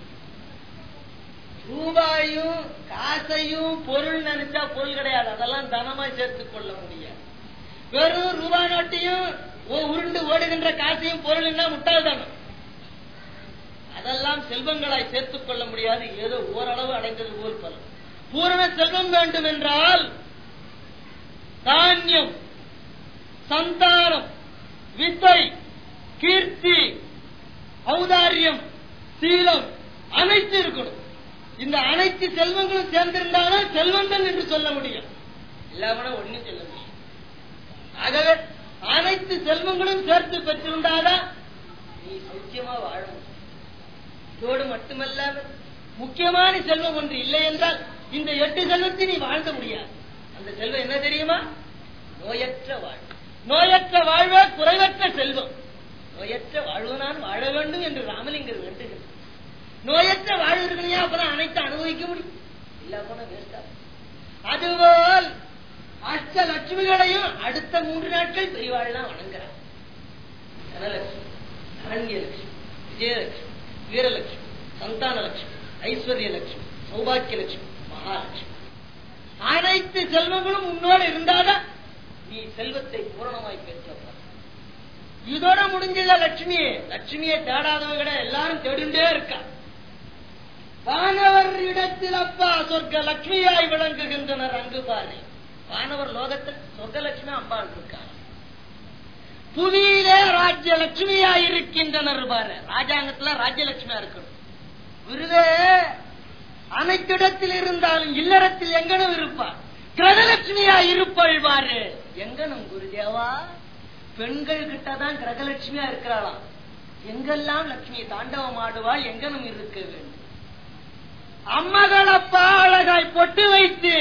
ரூபாயும் காசையும் பொருள் நினைச்சா பொருள் கிடையாது அதெல்லாம் தனமா சேர்த்துக் கொள்ள முடியாது வெறும் ரூபாய் நோட்டையும் ஓ- உருண்டு ஓடுகின்ற காசையும் பொருள்னா முட்டாள்தானம் அதெல்லாம் செல்வங்களாய் சேர்த்துக் கொள்ள முடியாது ஏதோ ஓரளவு அடைந்தது போல் பலன் பூரண செல்வம் வேண்டும் என்றால் தானியம் சந்தானம் வித்தை கீர்த்தி ஔதாரியம் சீலம் அனைத்து இருக்கணும் இந்த அனைத்து செல்வங்களும் சேர்ந்திருந்தாலும் செல்வந்தன் என்று சொல்ல முடியும் இல்லாமனா ஒண்ணும் சொல்ல முடியும் ஆகவே அனைத்து செல்வங்களும் சேர்த்து பெற்றிருந்தாதான் நீ சௌக்கியமா வாழ முடியும் இதோடு மட்டுமல்லாமல் முக்கியமான செல்வம் ஒன்று இல்லை என்றால் இந்த எட்டு செல்வத்தை நீ வாழ்ந்த முடியாது அந்த செல்வம் என்ன தெரியுமா நோயற்ற வாழ்வு நோயற்ற வாழ்வே குறைவற்ற செல்வம் நோயற்ற வாழ்வு நான் வாழ வேண்டும் என்று ராமலிங்கர் வேண்டுகிறார் நோயற்ற வாழ்வு இருக்கணையா அப்பதான் அனைத்து அனுபவிக்க முடியும் இல்ல போனா வேஸ்டா அதுபோல் அஷ்ட லட்சுமிகளையும் அடுத்த மூன்று நாட்கள் பெரியவாள்லாம் வணங்குறார் தனலட்சுமி அரண்யலட்சுமி விஜயலட்சுமி வீரலட்சுமி சந்தானலட்சுமி ஐஸ்வர்யலட்சுமி சௌபாக்கியலட்சுமி மகாலட்சுமி அனைத்து செல்வங்களும் உன்னோடு இருந்தாதான் நீ செல்வத்தை பூரணமாய் பெற்றவர் இதோட முடிஞ்சல லட்சுமியே லட்சுமியை தேடாதவங்க எல்லாரும் தேடிண்டே இருக்கா வானவர் இடத்தில் அப்பா சொர்க்க லட்சுமியாய் விளங்குகின்றனர் அங்கு பாரு வானவர் லோகத்தில் சொர்க்க லட்சுமி அம்பாள் இருக்கா புவியிலே ராஜ்ய லட்சுமியா இருக்கின்றனர் பாரு ராஜாங்கத்துல ராஜ்யலட்சுமியா இருக்கணும் குருவே அனைத்திடத்தில் இருந்தாலும் இல்லறத்தில் எங்கனும் இருப்பார் கிரகலட்சுமியா இருப்பாள் பாரு எங்கனும் குருதேவா பெண்கள் கிட்டதான் கிரகலட்சுமியா இருக்கிறாளாம் எங்கெல்லாம் லட்சுமி தாண்டவம் ஆடுவாள் எங்கனும் இருக்க வேண்டும் அம்மகள் அப்பா அழகாய் பொட்டு வைத்து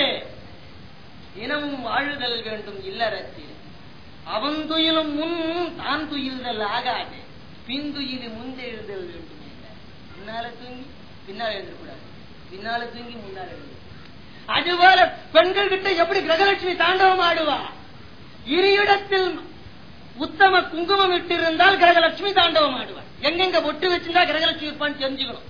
தினமும் வாழுதல் வேண்டும் இல்லறத்தில் அவன் துயிலும் முன் தான் துயில்தல் ஆகாது பின் துயிலு முந்தெழுதல் வேண்டும் இல்லை. முன்னால தூங்கி பின்னால் எழுதக்கூடாது பின்னால தூங்கி முன்னால் எழுது அதுபோல பெண்கள் கிட்ட எப்படி கிரகலட்சுமி தாண்டவம் ஆடுவா இரு இடத்தில் உத்தம குங்குமம் இட்டு இருந்தால் கிரகலட்சுமி தாண்டவம் ஆடுவார் எங்கெங்க பொட்டு வச்சிருந்தா கிரகலட்சுமி இருப்பான்னு தெரிஞ்சுக்கணும்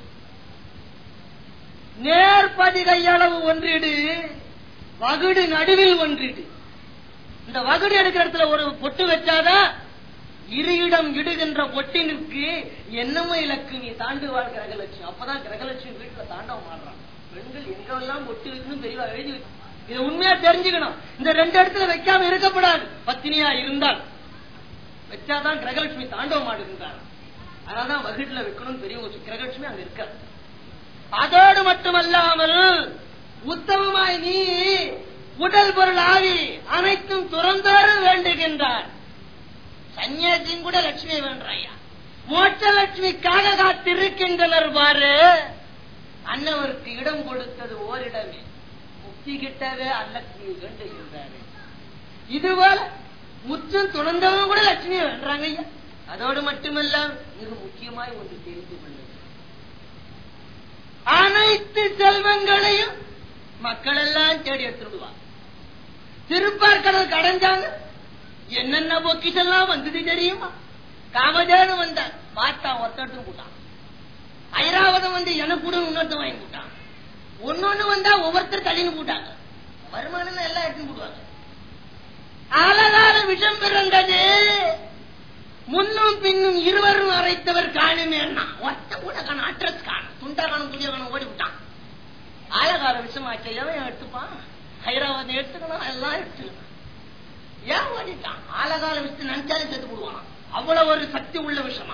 நேர்பதிகை அளவு ஒன்றிடு வகுடு நடுவில் ஒன்றிடு இந்த வகுடு எடுக்கிற இடத்துல ஒரு பொட்டு வச்சாதான் இரு இடம் இடுகின்ற பொட்டினுக்கு என்னமோ இலக்கு நீ தாண்டுவாள் கிரகலட்சுமி அப்பதான் கிரகலட்சுமி வீட்டுல தாண்டவம் ஆடுறான் பெண்கள் எங்கெல்லாம் பொட்டு வைக்கணும் தெரியவா எழுதி வைக்கணும் இதை உண்மையா தெரிஞ்சுக்கணும் இந்த ரெண்டு இடத்துல வைக்காம இருக்கப்படாது பத்தினியா இருந்தால் வச்சாதான் கிரகலட்சுமி தாண்டவம் ஆடுகின்றார் அதனாலதான் வகுட்டுல வைக்கணும் பெரியவங்க கிரகலட்சுமி அங்க இருக்காது அதோடு மட்டுமல்லாமல் உத்தமமாய் நீ உடல் பொருள் ஆவி அனைத்தும் துறந்தோறு வேண்டுகின்றார் சன்னியாசியும் கூட லட்சுமி வேண்டாயா மோட்ச லட்சுமிக்காக காத்திருக்கின்றனர் பாரு அன்னவருக்கு இடம் கொடுத்தது ஓரிடமே முக்தி கிட்டவே அல்லட்சுமி வேண்டுகின்றாரு இதுபோல முற்றும் துணர்ந்தவங்க கூட லட்சுமி வேண்டாங்க ஐயா அதோடு மட்டுமல்ல மிக முக்கியமாய் ஒன்று தெரிந்து கொள்ளுங்கள் அனைத்து செல்வங்களையும் மக்கள் எல்லாம் தேடி எடுத்துடுவாங்க திருப்பார் கடல் கடைஞ்சாங்க என்னென்ன பொக்கிஷெல்லாம் வந்தது தெரியுமா காமதேனு வந்த பார்த்தா ஒருத்தட்டு கூட்டான் ஐராவதம் வந்து எனக்கு கூட இன்னொருத்த வாங்கி கூட்டான் ஒன்னொன்னு வந்தா ஒவ்வொருத்தர் தள்ளின்னு கூட்டாங்க வருமானம் எல்லாம் எடுத்துன்னு போடுவாங்க அழகான விஷம் பிறந்தது முன்னும் பின்னும் இருவரும் அரைத்தவர் காணுமே ஒத்த கூட காணும் அட்ரஸ் காணும் துண்டா காணும் புதிய காணும் ஓடி விட்டான் ஆழகால விஷமாச்ச எவன் எடுத்துப்பான் ஹைராபாத் எடுத்துக்கணும் எல்லாம் எடுத்துக்கணும் ஏன் ஓடிட்டான் ஆழகால விஷத்து நினைச்சாலே செத்து போடுவான் அவ்வளவு ஒரு சக்தி உள்ள விஷமா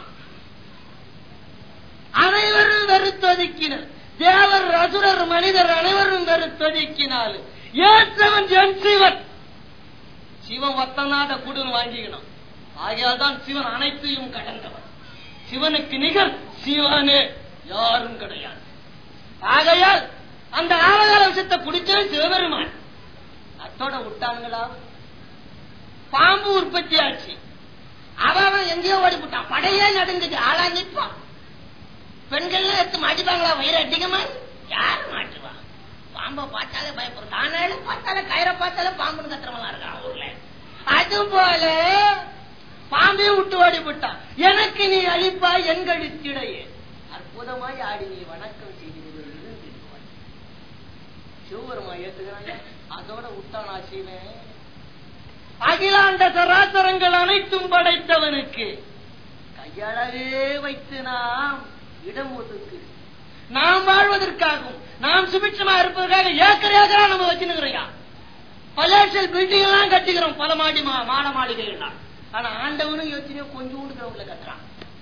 அனைவரும் வெறுத்தொதுக்கினர் தேவர் அசுரர் மனிதர் அனைவரும் வெறுத்தொதுக்கினால் ஏற்றவன் ஜென் சிவன் சிவன் ஒத்தனாத குடுன்னு வாங்கிக்கணும் ஆகையால் தான் சிவன் அனைத்தையும் கடந்தவன் சிவனுக்கு நிகர் சிவனே யாரும் கிடையாது ஆகையால் அந்த ஆழகால விஷயத்தை குடிச்சது சிவபெருமான் அத்தோட விட்டானுங்களா பாம்பு உற்பத்தி ஆச்சு அவன் எங்கேயோ ஓடி போட்டான் படையே நடுங்குது ஆளா நிற்பான் பெண்கள்லாம் எடுத்து மாட்டிப்பாங்களா வயிறு அதிகமா யாரு மாட்டுவா பாம்பை பார்த்தாலே பயப்படும் தானால பார்த்தாலே கயிறை பார்த்தாலே பாம்புன்னு கத்துறவங்களா இருக்கான் ஊர்ல அது போல பாம்பே விட்டு ஓடி விட்டான் எனக்கு நீ அழிப்பா எங்கழித்திடையே அற்புதமாய் ஆடி நீ வணக்கம் செய்கிறது இருந்து சிவபெருமா ஏத்துக்கிறாங்க அதோட விட்டானா சீவன் அகிலாண்ட சராசரங்கள் அனைத்தும் படைத்தவனுக்கு கையாளவே வைத்து நாம் இடம் ஒதுக்கு நாம் வாழ்வதற்காகவும் நாம் சுபிட்சமா இருப்பதற்காக ஏக்கர் ஏக்கரா நம்ம வச்சுருக்கிறோம் பலேஷியல் பில்டிங் எல்லாம் கட்டிக்கிறோம் பல மாடி மா- மாட மாளிகைகள் ஆனா ஆண்டவனும் யோசனையோ கொஞ்சோண்டு கிரவுண்ட்ல கட்டுறான்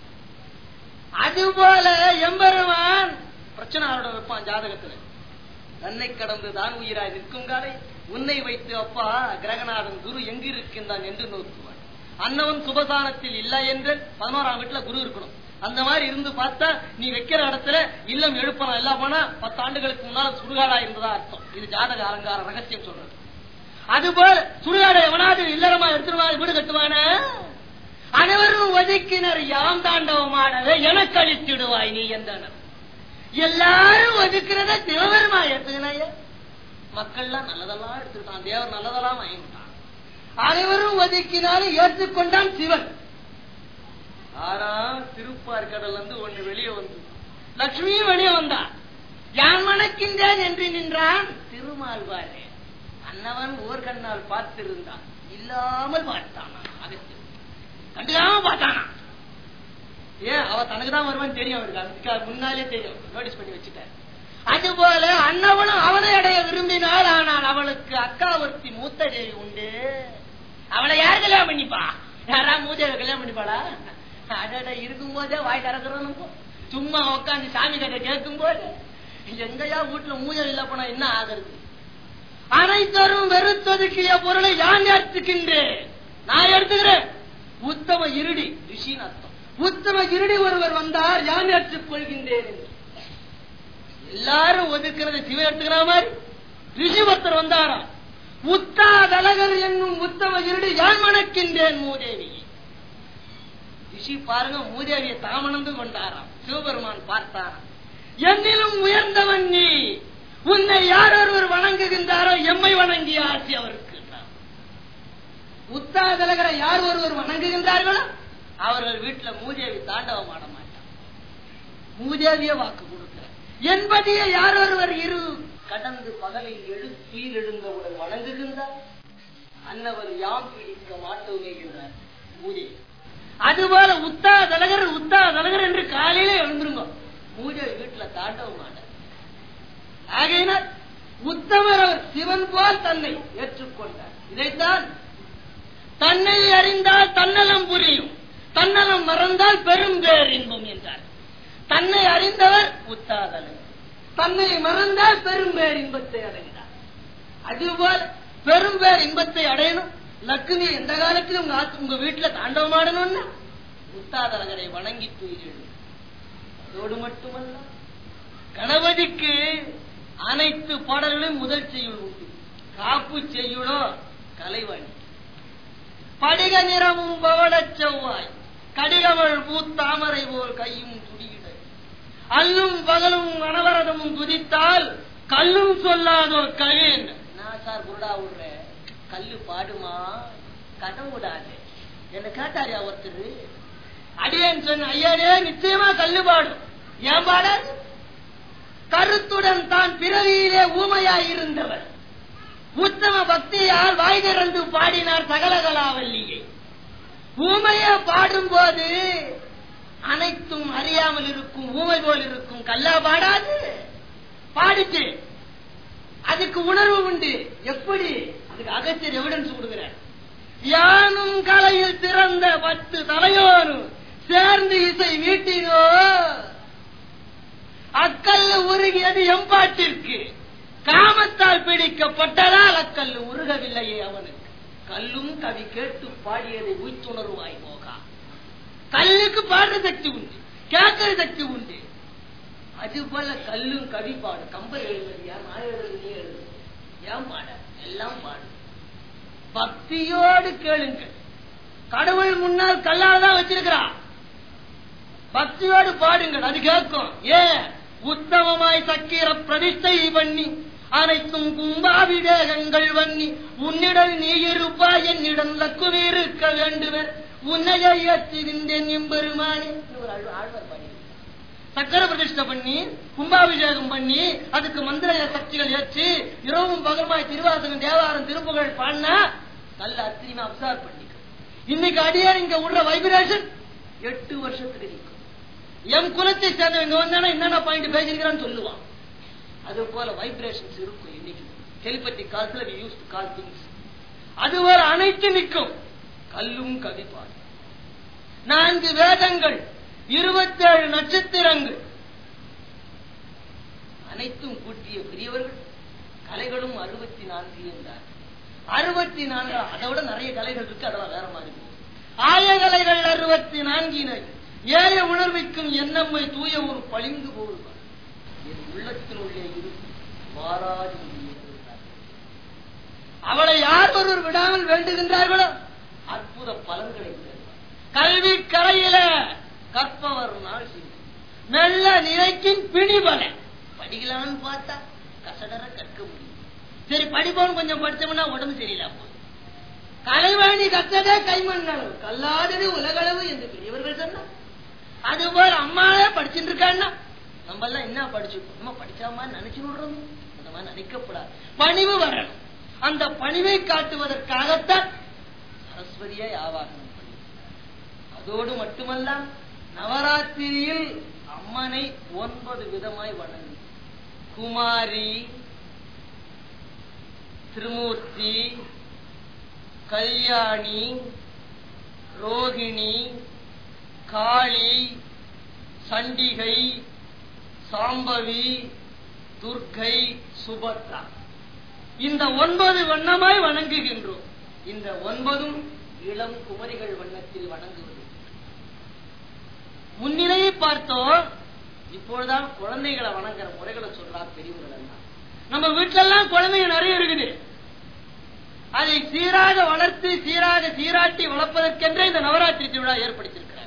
அதுபோல எம்பெருமான் பிரச்சனை அவரோட வைப்பான் ஜாதகத்துல தன்னை கடந்து தான் உயிராய் நிற்கும் காலை உன்னை வைத்து அப்பா கிரகநாதன் குரு எங்கு இருக்கின்றான் என்று நோக்குவான் அன்னவன் சுபசானத்தில் இல்லை என்று பதினோராம் வீட்டுல குரு இருக்கணும் அந்த மாதிரி இருந்து பார்த்தா நீ வைக்கிற இடத்துல இல்லம் எழுப்பலாம் எல்லாம் போனா பத்து ஆண்டுகளுக்கு முன்னால சுடுகாடா இருந்ததா அர்த்தம் இது ஜாதக அலங்கார ரகசியம் சொல்றது அதுபோல் சுடுகாடை எவனாவது இல்லறமா எடுத்துருவா வீடு கட்டுவான அனைவரும் ஒதுக்கினர் யாம் தாண்டவமானதை எனக்கு அளித்திடுவாய் நீ என்றனர் எல்லாரும் ஒதுக்கிறத தேவருமா எடுத்துக்கணைய மக்கள்லாம் நல்லதெல்லாம் எடுத்துக்கிட்டான் தேவர் நல்லதெல்லாம் வாங்கிட்டான் அனைவரும் ஒதுக்கினாலும் ஏற்றுக்கொண்டான் சிவன் ஆனா திருப்பார் கடல் வந்து ஒண்ணு வெளியே வந்து லட்சுமியும் வெளியே வந்தா யான் மணக்கின்றேன் என்று நின்றான் திருமால்வாரே அன்னவன் ஓர் கண்ணால் பார்த்திருந்தான் இல்லாமல் பார்த்தானா அகத்தியன் கண்டுக்காம பார்த்தானா ஏன் அவ தனக்கு தான் வருவான்னு தெரியும் அவருக்கு அதுக்கு முன்னாலே தெரியும் நோட்டீஸ் பண்ணி வச்சுட்டார் அதுபோல அன்னவனும் அவனை அடைய விரும்பினாள் ஆனால் அவளுக்கு அக்கா ஒருத்தி மூத்த தேவி உண்டு அவளை யார் கல்யாணம் பண்ணிப்பா யாரா மூதேவி கல்யாணம் பண்ணிப்பாளா அடட இருக்கும் போதே வாய் திறக்கிறோம் சும்மா உட்காந்து சாமி கட்ட கேட்கும் போது எங்கயா வீட்டுல மூதேவி இல்ல போனா என்ன ஆகுறது அனைத்தரும் வெறுத்தொதுக்கிய பொருளை யான் எடுத்துக்கின்றேன் நான் எடுத்துக்கிறேன் உத்தம இருடி ரிஷின்னு அர்த்தம் உத்தம இருடி ஒருவர் வந்தார் யான் ஏற்றுக் கொள்கின்றேன் என்று. எல்லாரும் ஒதுக்கிறத சிவ எடுத்துக்கிற மாதிரி ரிஷி ஒருத்தர் வந்தாரா உத்தாதலகர் என்னும் உத்தம இருடி யான் மணக்கின்றேன் மூதேவி ரிஷி பாருங்க மூதேவியை தாமணந்து கொண்டாராம் சிவபெருமான் பார்த்தாராம் என்னிலும் உயர்ந்தவன் நீ உன்னை யார் ஒருவர் வணங்குகின்றாரோ எம்மை வணங்கிய ஆட்சி அவருக்கு என்றார். உத்தாதலகரை யார் ஒருவர் வணங்குகின்றார்களோ அவர்கள் வீட்டுல மூதேவி தாண்டவம் ஆட மாட்டார் மூதேவிய வாக்கு கொடுக்கிறார் என்பதையே யார் ஒருவர் இரு கடந்து பகலில் எழு துயில் எழுந்தவுடன் வணங்குகின்றார் அன்னவர் யாம் பிடிக்க மாட்டோமே என்றார் மூதேவி அதுபோல உத்தா தலகர் உத்தா தலகர் என்று காலையில எழுந்துருங்க மூதேவி வீட்டுல தாண்டவம் ஆட ஆகையினால் உத்தமர் அவர் சிவன் போல் தன்னை ஏற்றுக்கொண்டார் இதைத்தான் தன்னை அறிந்தால் தன்னலம் புரியும் தன்னலம் மறந்தால் பெரும் பேர் இன்பம் என்றார் தன்னை அறிந்தவர் உத்தாதலன் தன்னை மறந்தால் பெரும் பேர் இன்பத்தை அடைந்தார் அதுபோல் பெரும் பேர் இன்பத்தை அடையணும் லக்குமி எந்த காலத்திலும் உங்க ஆத்து- உங்க வீட்டுல தாண்டவமாடணும்னா உத்தாதலகரை வணங்கி தூயிடும் அதோடு மட்டுமல்ல கணபதிக்கு அனைத்து பாடல்களையும் முதல் செய்யுள் உண்டு காப்பு செய்யுளோ கலைவாணி படிக நிறமும் பவளச் செவ்வாய் கடிகவள் பூத்தாமரை போல் கையும் துடியிட அல்லும் பகலும் அனவரதமும் குதித்தால் கல்லும் சொல்லாதோ கவின் நான் சார் குருடா விடுற கல்லு பாடுமா கதை விடாது என்ன கேட்டாரியா ஒருத்தர் அடியேன் சொன்ன ஐயனே நிச்சயமா கல்லு பாடும் ஏன் பாடாது கருத்துடன் தான் பிறவியிலே ஊமையாய் இருந்தவர் உத்தம பக்தியால் வாய் திறந்து பாடினார் சகலகலாவல்லியை ஊமைய பாடும்போது அனைத்தும் அறியாமல் இருக்கும் ஊமை போல் இருக்கும் கல்லா பாடாது பாடிச்சு அதுக்கு உணர்வு உண்டு எப்படி அதுக்கு அகத்தியர் எவிடன்ஸ் கொடுக்கிறார் யானும் கலையில் திறந்த பத்து தலையோரும் சேர்ந்து இசை வீட்டினோ அக்கல்லு உருகியது எம்பாட்டிற்கு காமத்தால் பிடிக்கப்பட்டதால் அக்கல்லு உருகவில்லையே அவனுக்கு கல்லும் கவி கேட்டு பாடியதை உய்த்துணர்வாய் போகா கல்லுக்கு பாடுற சக்தி உண்டு கேட்கிற சக்தி உண்டு அது போல கல்லும் கவி பாடு கம்பர் எழுதுறியா நான் எழுதுறது நீ எழுது ஏன் பாட எல்லாம் பாடு பக்தியோடு கேளுங்கள் கடவுள் முன்னால் கல்லால் தான் வச்சிருக்கிறான் பக்தியோடு பாடுங்கள் அது கேட்கும் ஏன் உத்தமமாய் சக்கீர பிரதிஷ்டை பண்ணி அனைத்தும் கும்பாபிஷேகங்கள் வன்னி உன்னிடம் நீ இருப்பாய் என்னிடம் லக்குமி இருக்க வேண்டுவர் உன்னையை ஏற்றுகின்றேன் எம்பெருமானே ஒரு ஆழ்வ- ஆழ்வார் பாடியிருக்கிறார். சக்கர பிரதிஷ்டை பண்ணி கும்பாபிஷேகம் பண்ணி அதுக்கு மந்திர சக்திகள் ஏற்றி இரவும் பகலுமாய் திருவாசகம் தேவாரம் திருப்புகழ் பாடினா நல்ல அத்திரிமா அப்சார் பண்ணிக்க இன்னைக்கு அடியார் இங்க விடுற வைப்ரேஷன் எட்டு வருஷத்துக்கு நிற்கும் எம் குலத்தை சேர்ந்தவங்க வந்தானா என்னென்ன பாயிண்ட் பேசிருக்கிறான்னு சொல்லுவான் அது போல வைப்ரேஷன்ஸ் இருக்கும் இன்னைக்கு டெலிபதி காலத்துல we used to call things அது போல அனைத்து நிற்கும் கல்லும் கவிப்பாடு நான்கு வேதங்கள் இருபத்தேழு நட்சத்திரங்கள் அனைத்தும் கூட்டிய பெரியவர்கள் கலைகளும் அறுபத்தி நான்கு என்றார் அறுபத்தி நான்கு அதை விட நிறைய கலைகள் இருக்கு அதெல்லாம் வேற மாதிரி போகும். ஆய கலைகள் அறுபத்தி நான்கினர் ஏய உணர்விக்கும் எண்ணம்மை தூய ஒரு பளிங்கு போடுவார் என் உள்ளத்தினுள்ளே இருக்கும் மாறாது இருக்கிறார். அவளை யார் ஒருவர் விடாமல் வேண்டுகின்றார்களோ அற்புத பலன்களை தருவார் கல்வி கரையில கற்பவர் நாள் செய்யும் மெல்ல நினைக்கின் பிணிபல படிக்கலாம்னு பார்த்தா கசடர கற்க முடியும் சரி படிப்போம் கொஞ்சம் படிச்சோம்னா உடம்பு சரியில்லாம போகுது கலைவாணி கற்றதே கைமண்ணளவு கல்லாதது உலகளவு என்று பெரியவர்கள் சொன்னார் அதுபோல் அம்மாவே படிச்சுட்டு இருக்கான்னா நம்ம எல்லாம் என்ன படிச்சிருக்கோம் நம்ம படிச்சாமா நினைச்சு விடுறோம் அந்த மாதிரி நினைக்கப்படாது பணிவு வரணும் அந்த பணிவை காட்டுவதற்காகத்தான் சரஸ்வதியை ஆவாகனம் பண்ணி அதோடு மட்டுமல்ல நவராத்திரியில் அம்மனை ஒன்பது விதமாய் வணங்கு குமாரி திருமூர்த்தி கல்யாணி ரோகிணி காளி சண்டிகை சாம்பவி துர்க்கை சுபத்ரா இந்த ஒன்பது வண்ணமாய் வணங்குகின்றோம் இந்த ஒன்பதும் இளம் குமரிகள் வண்ணத்தில் வணங்குவது முன்னிலையை பார்த்தோம் இப்பொழுதுதான் குழந்தைகளை வணங்குற முறைகளை சொல்றார் பெரியவர்கள் எல்லாம் நம்ம வீட்டுல எல்லாம் குழந்தைங்க நிறைய இருக்குது அதை சீராக வளர்த்து சீராக சீராட்டி வளர்ப்பதற்கென்றே இந்த நவராத்திரி திருவிழா ஏற்படுத்தியிருக்கிறார்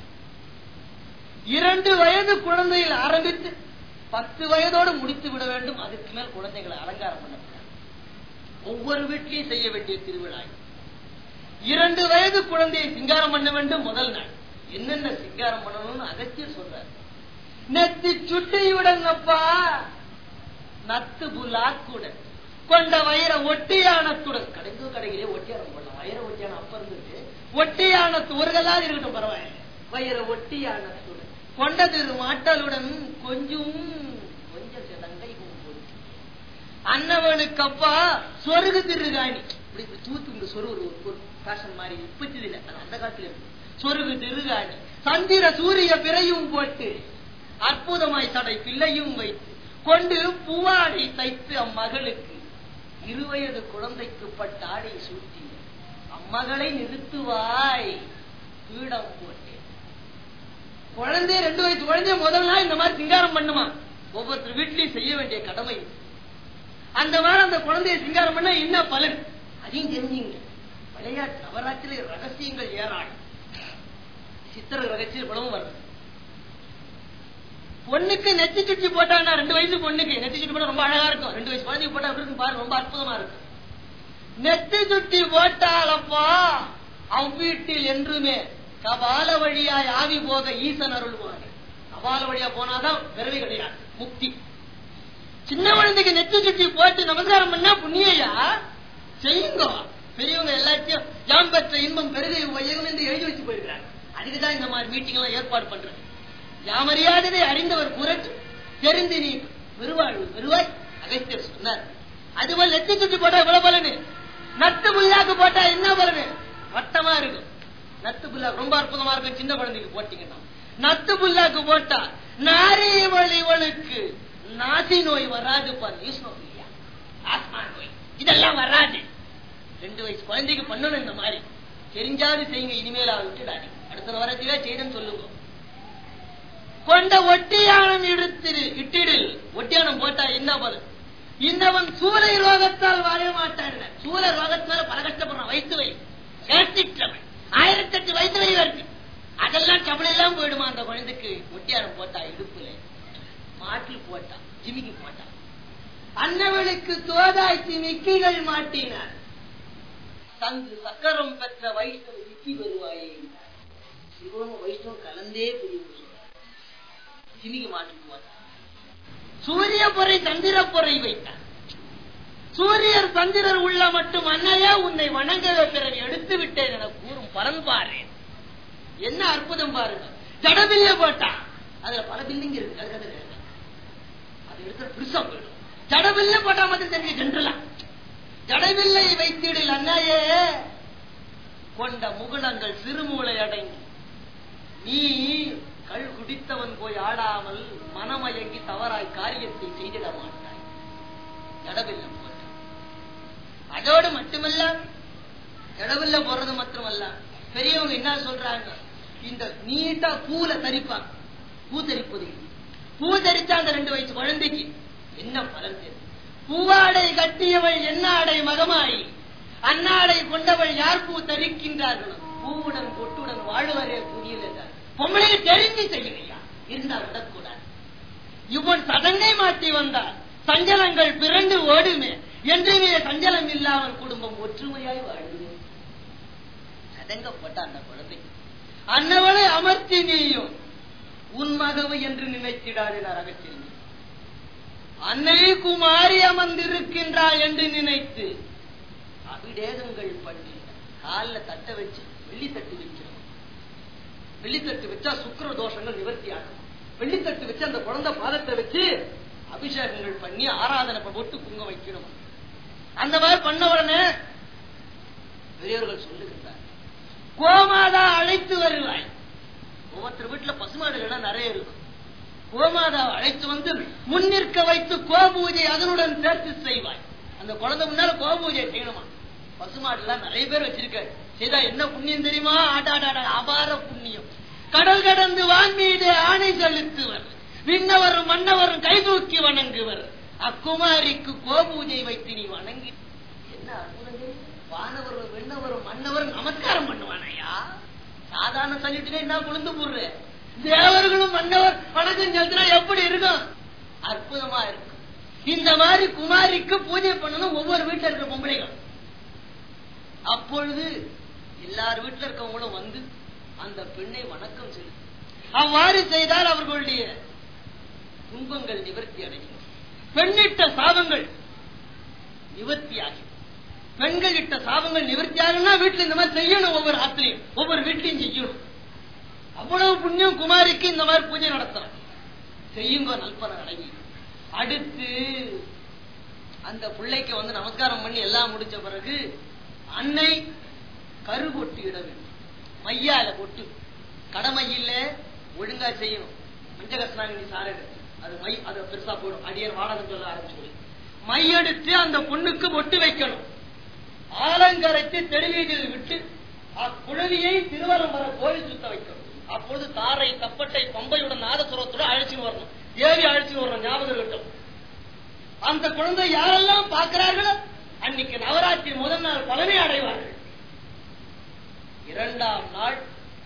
இரண்டு வயது குழந்தையில் ஆரம்பித்து பத்து வயதோடு முடித்து விட வேண்டும் அதுக்கு மேல் குழந்தைகளை அலங்காரம் பண்ணக்கூடாது ஒவ்வொரு வீட்டிலையும் செய்ய வேண்டிய திருவிழா இது. இரண்டு வயது குழந்தையை சிங்காரம் பண்ண வேண்டும் முதல் நாள் என்னென்ன சிங்காரம் பண்ணணும்னு அகத்தியர் சொல்றார் நெத்தி சுட்டியுடனப்பா நத்து புல்லாக்குடன் கொண்ட வயிற ஒட்டியானத்துடன் கடைந்து கடைகளே ஒட்டியானம் பண்ணலாம் வயிற ஒட்டியான அப்ப இருந்தது ஒட்டியானத்து ஒரு கல்லாது இருக்கட்டும் பரவாயில்ல வயிற ஒட்டியானத்துடன் கொண்ட திரு மாட்டலுடன் கொஞ்சம் கொஞ்சம் சிதங்கை போது அன்னவனுக்கு அப்பா சொருகு திருகாணி இப்படி இப்படி தூத்து இங்க சொருகு ஒரு ஒரு ஃபேஷன் மாதிரி இப்பத்தி இல்ல அது அந்த காலத்துல இருக்கு சொருகு திருகாணி சந்திர சூரிய பிறையும் போட்டு அற்புதமாய் சடை பிள்ளையும் வைத்து கொண்டு பூவாடை தைத்து அம்மகளுக்கு இருவயது குழந்தைக்கு பட்ட ஆடை சூட்டி அம்மகளை நிறுத்துவாய் பீடம் போட்டேன் குழந்தை ரெண்டு வயசு குழந்தைய முதல் நாள் இந்த மாதிரி சிங்காரம் பண்ணுமா ஒவ்வொருத்தர் வீட்லயும் செய்ய வேண்டிய கடமை இது. அந்த மாதிரி அந்த குழந்தைய சிங்காரம் பண்ணா என்ன பலன் அதையும் தெரிஞ்சுங்க விளையாட்டு நவராத்திரி ரகசியங்கள் ஏராளம் சித்திர ரகசியம் இவ்வளவும் வருது பொண்ணுக்கு நெத்தி சுட்டி போட்டாங்கன்னா ரெண்டு வயசு பொண்ணுக்கு நெத்தி சுட்டி போட்டா ரொம்ப அழகா இருக்கும் ரெண்டு வயசு குழந்தைக்கு போட்டா எப்படி இருக்கும் பாருங்க ரொம்ப அற்புதமா இருக்கும் நெத்தி சுட்டி போட்டாலப்பா அவ் வீட்டில் என்றுமே கபால வழியாய் ஆவி போக ஈசன் அருள்வாங்க கபால வழியா போனாதான் பிறவி கிடையாது முக்தி சின்ன குழந்தைக்கு நெத்தி சுட்டி போட்டு நமஸ்காரம் பண்ணா புண்ணியா செய்யுங்க பெரியவங்க எல்லாத்தையும் யாம் பெற்ற இன்பம் பெருகை வையகம் என்று எழுதி வச்சு போயிருக்கிறாங்க அதுக்குதான் இந்த மாதிரி மீட்டிங் எல்லாம் ஏற்பாடு பண்றது யாமறியாததை அறிந்தவர் புரட்டு தெரிந்து நீ பெருவாழ்வு பெருவாய் அகைத்தர் சொன்னார் அதுபோல் நெத்தி சுட்டி போட்டா எவ்வளவு பலனு நத்து புல்லாக்கு போட்டா என்ன பலனு வட்டமா இருக்கும் நத்து புல்லாக்கு ரொம்ப அற்புதமா இருக்கும் சின்ன குழந்தைக்கு போட்டீங்கன்னா நத்து புல்லாக்கு போட்டா நாரே வழிவனுக்கு நாசி நோய் வராது பாரு யூஸ் இல்லையா ஆத்மா நோய் இதெல்லாம் வராது ரெண்டு வயசு குழந்தைக்கு பண்ணணும் இந்த மாதிரி தெரிஞ்சாது செய்யுங்க இனிமேல் அதை விட்டுடாது அடுத்த வரத்திலே செய்யணும்னு சொல்லுங்க கொண்ட ஒட்டியானம் இடுத்திரு இட்டிடில் ஒட்டியானம் போட்டா என்ன பலன் இன்னவன் சூளை ரோகத்தால் வாழ மாட்டான் சூளை ரோகத்தினால பல கஷ்டப்படுறான் வயிற்று வலி கேட்டிட்டவன் ஆயிரத்தி எட்டு வயிற்று வலி வருது அதெல்லாம் டபுள் எல்லாம் போயிடுமா அந்த குழந்தைக்கு ஒட்டியானம் போட்டா இடுப்புல மாட்டில் போட்டா ஜிமிக்கி போட்டா அன்னவளுக்கு தோதாய் மிக்கிகள் மாட்டினார் தந்து சக்கரம் பெற்ற வைஷ்ணவ விக்கி வருவாயே சிவனும் வைஷ்ணவம் கலந்தே புரியும் சிமிக்கு மாட்டுக்கு போட்டார் சூரிய பொறை சந்திர பொறை வைத்தார் சூரியர் சந்திரர் உள்ள மட்டும் அன்னையா உன்னை வணங்க பிறகு எடுத்து விட்டேன் என கூறும் பரன்பாரு என்ன அற்புதம் பாருங்க ஜடபில்ல போட்டா அதுல பல பில்லிங் இருக்கு அது கதை வேற. அது எடுத்து பெருசா போயிடும் ஜடபில்ல போட்டா மட்டும் தெரிஞ்சு ஜென்ரலா ஜடவில்லை வைத்திடில் அண்ணாயே கொண்ட முகுளங்கள் சிறுமூளை அடங்கி நீ கள் குடித்தவன் போய் ஆடாமல் மனமயங்கி தவறாய் காரியத்தை செய்திட மாட்டாய் ஜடவில்லை போட்ட அதோடு மட்டுமல்ல ஜடவில்ல போறது மட்டுமல்ல பெரியவங்க என்ன சொல்றாங்க இந்த நீட்டா பூல தரிப்பாங்க பூ தரிப்பது பூ தரிச்சா அந்த ரெண்டு வயசு குழந்தைக்கு என்ன பலன் தெரியும் பூவாடை கட்டியவள் என்ன ஆடை மகமாயி அன்னாடை கொண்டவள் யார் பூ தரிக்கின்றார்களோ பூவுடன் பொட்டுடன் வாழுவரே புரியல பொம்பளைக்கு தெரிஞ்சு செய்யலையா இருந்தா விடக்கூடாது இவன் சதங்கை மாற்றி வந்தார் சஞ்சலங்கள் பிறண்டு ஓடுமே என்றுமே சஞ்சலம் இல்லாமல் குடும்பம் ஒற்றுமையாய் வாழுமே சதங்க போட்ட அந்த குழந்தை அன்னவளை அமர்த்தி நீயும் உன் மகவு என்று நினைத்திடாடினார் அகற்றினி அன்னை குமாரி அமர்ந்திருக்கின்றாய் என்று நினைத்து அபிடேகங்கள் பண்ணி காலில் தட்ட வச்சு வெள்ளித்தட்டு வைக்கிறோம் வெள்ளித்தட்டு வச்சா சுக்கர தோஷங்கள் நிவர்த்தி ஆகும் வெள்ளித்தட்டு வச்சு அந்த குழந்தை பாதத்தை வச்சு அபிஷேகங்கள் பண்ணி ஆராதனை போட்டு குங்க வைக்கணும் அந்த மாதிரி பண்ண உடனே பெரியவர்கள் சொல்லுகின்றார் கோமாதா அழைத்து வருவாய் ஒவ்வொருத்தர் வீட்டுல பசுமாடுகள்லாம் நிறைய இருக்கும் கோமாதாவை அழைத்து வந்து முன்னிற்க வைத்து கோபூஜை அதனுடன் சேர்த்து செய்வாய் அந்த குழந்தை முன்னால கோபூஜை செய்யணுமா பசுமாடு எல்லாம் நிறைய பேர் வச்சிருக்காரு செய்தா என்ன புண்ணியம் தெரியுமா ஆட்டாடாடா அபார புண்ணியம் கடல் கடந்து வான்மீது ஆணை செலுத்துவர் விண்ணவரும் மன்னவரும் கைதூக்கி வணங்குவர் அக்குமாரிக்கு கோபூஜை வைத்து நீ வணங்கி என்ன அற்புதம் தெரியுமா? வானவரும் விண்ணவரும் மன்னவரும் நமஸ்காரம் பண்ணுவானையா சாதாரண சொல்லிட்டு என்ன குளிந்து போடுற தேவர்களும் மன்னவர் வணக்கம் செலுத்தினா எப்படி இருக்கும் அற்புதமா இருக்கும் இந்த மாதிரி குமாரிக்கு பூஜை பண்ணணும் ஒவ்வொரு வீட்டுல இருக்கிற பொம்பளைகள் அப்பொழுது எல்லார் வீட்டுல இருக்கவங்களும் வந்து அந்த பெண்ணை வணக்கம் செலுத்தும் அவ்வாறு செய்தால் அவர்களுடைய துன்பங்கள் நிவர்த்தி அடையும் பெண்ணிட்ட சாபங்கள் நிவர்த்தியாகி பெண்கள் இட்ட சாபங்கள் நிவர்த்தி ஆகணும்னா வீட்டுல இந்த மாதிரி செய்யணும் ஒவ்வொரு ஆத்திலையும் ஒவ்வொரு வீட்லையும் செய்யணும் அவ்வளவு புண்ணியம் குமாரிக்கு இந்த மாதிரி பூஜை நடத்தலாம் செய்யுங்க நல்பலன் அடங்கி அடுத்து அந்த பிள்ளைக்கு வந்து நமஸ்காரம் பண்ணி எல்லாம் முடிச்ச பிறகு அன்னை கரு கொட்டு இட வேண்டும் மையால கொட்டு கடமையில ஒழுங்கா செய்யணும் மஞ்சகஸ்நாங்கி சார அது மை அது பெருசா போடும் அடியர் வாடகம் சொல்ல ஆரம்பிச்சு மை எடுத்து அந்த பொண்ணுக்கு பொட்டு வைக்கணும் ஆலங்கரைத்து தெருவீதியில் விட்டு அக்குழவியை திருவரம்பரம் கோயில் சுத்த வைக்கணும் அப்பொழுது தாரை தப்பட்டை பம்பையுடன் நாதசுரத்துடன் அழைச்சின்னு வரணும் ஏவி அழைச்சின்னு வரணும் ஞாபகம் இருக்கட்டும் அந்த குழந்தை யாரெல்லாம் பார்க்கிறார்களோ அன்னைக்கு நவராத்திரி முதல் நாள் பலனை அடைவார்கள் இரண்டாம் நாள்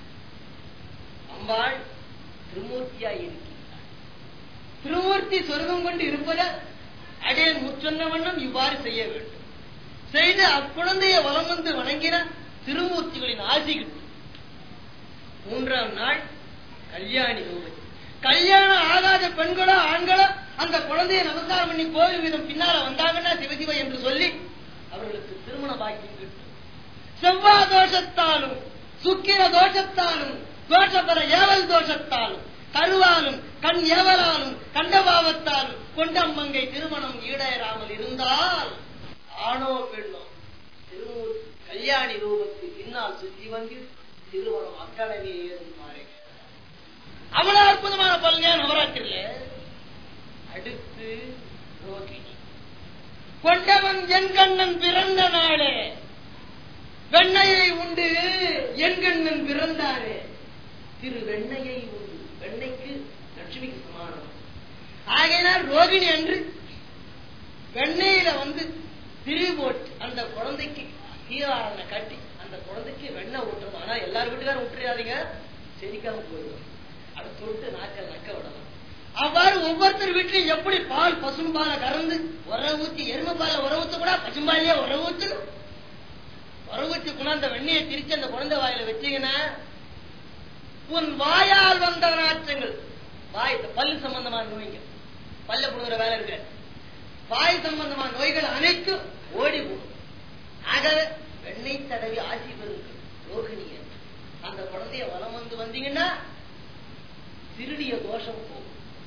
அம்பாள் திருமூர்த்தியாய் இருக்கின்றார் திருமூர்த்தி சொர்க்கம் கொண்டு இருப்பத அடியன் முச்சொன்ன வண்ணம் இவ்வாறு செய்ய வேண்டும் செய்து அக்குழந்தைய வலம் வந்து வணங்கின திருமூர்த்திகளின் ஆசி கிட்டும் மூன்றாம் நாள் கல்யாணி ரூபதி கல்யாணம் ஆகாத பெண்களோ ஆண்களோ அந்த குழந்தையை நமஸ்காரம் பண்ணி கோவில் விதம் பின்னால வந்தாங்கன்னா சிவசிவ என்று சொல்லி அவர்களுக்கு திருமண பாக்கியம் கிட்டும் செவ்வாய் தோஷத்தாலும் சுக்கிர தோஷத்தாலும் தோஷபர ஏவல் தோஷத்தாலும் கருவாலும் கண் ஏவலாலும் கண்டபாவத்தாலும் கொண்டம்மங்கை திருமணம் ஈடேறாமல் இருந்தால் ஆணோ பெண்ணோ திருமூர் கல்யாணி ரூபத்தில் பின்னால் சுற்றி வந்து திருமணம் அக்கடவே ஏறும் மாறே அவ்வளவு அற்புதமான பல்கா நவராத்திரியில அடுத்து ரோகிணி கொண்டவன் என் கண்ணன் பிறந்த நாளே வெண்ணையை உண்டு என் கண்ணன் பிறந்தாரே திரு வெண்ணையை உண்டு வெண்ணைக்கு லட்சுமிக்கு சமானம் ஆகையினால் ரோகிணி அன்று வெண்ணையில வந்து திரி போட்டு அந்த குழந்தைக்கு தீவாரனை கட்டி அந்த குழந்தைக்கு வெண்ணெய் ஊட்டுறது ஆனா எல்லார் வீட்டுக்காரும் விட்டுறாதீங்க செரிக்காம போயிடும் அதை தொட்டு நாக்கல் நக்க விடலாம் அவ்வாறு ஒவ்வொருத்தர் வீட்லயும் எப்படி பால் பசும்பாலை கறந்து உர ஊத்தி எருமை பால உர ஊத்த கூட பசும்பாலையே உர ஊத்தணும் உர ஊத்தி கொண்டாந்த வெண்ணையை திரிச்சு அந்த குழந்தை வாயில வச்சீங்கன்னா உன் வாயால் வந்த நாற்றங்கள் வாய் இந்த பல்லு சம்பந்தமான நோய்கள் பல்ல புடுங்குற வேலை இருக்கு வாய் சம்பந்தமான நோய்கள் அனைத்தும் ஓடி போகும் ஆகவே வெண்ணெய் தடவி ஆசி பெறுங்கள் ரோகிணி என்று. அந்த குழந்தைய வலம் வந்து வந்தீங்கன்னா திருடிய தோஷம் போகும்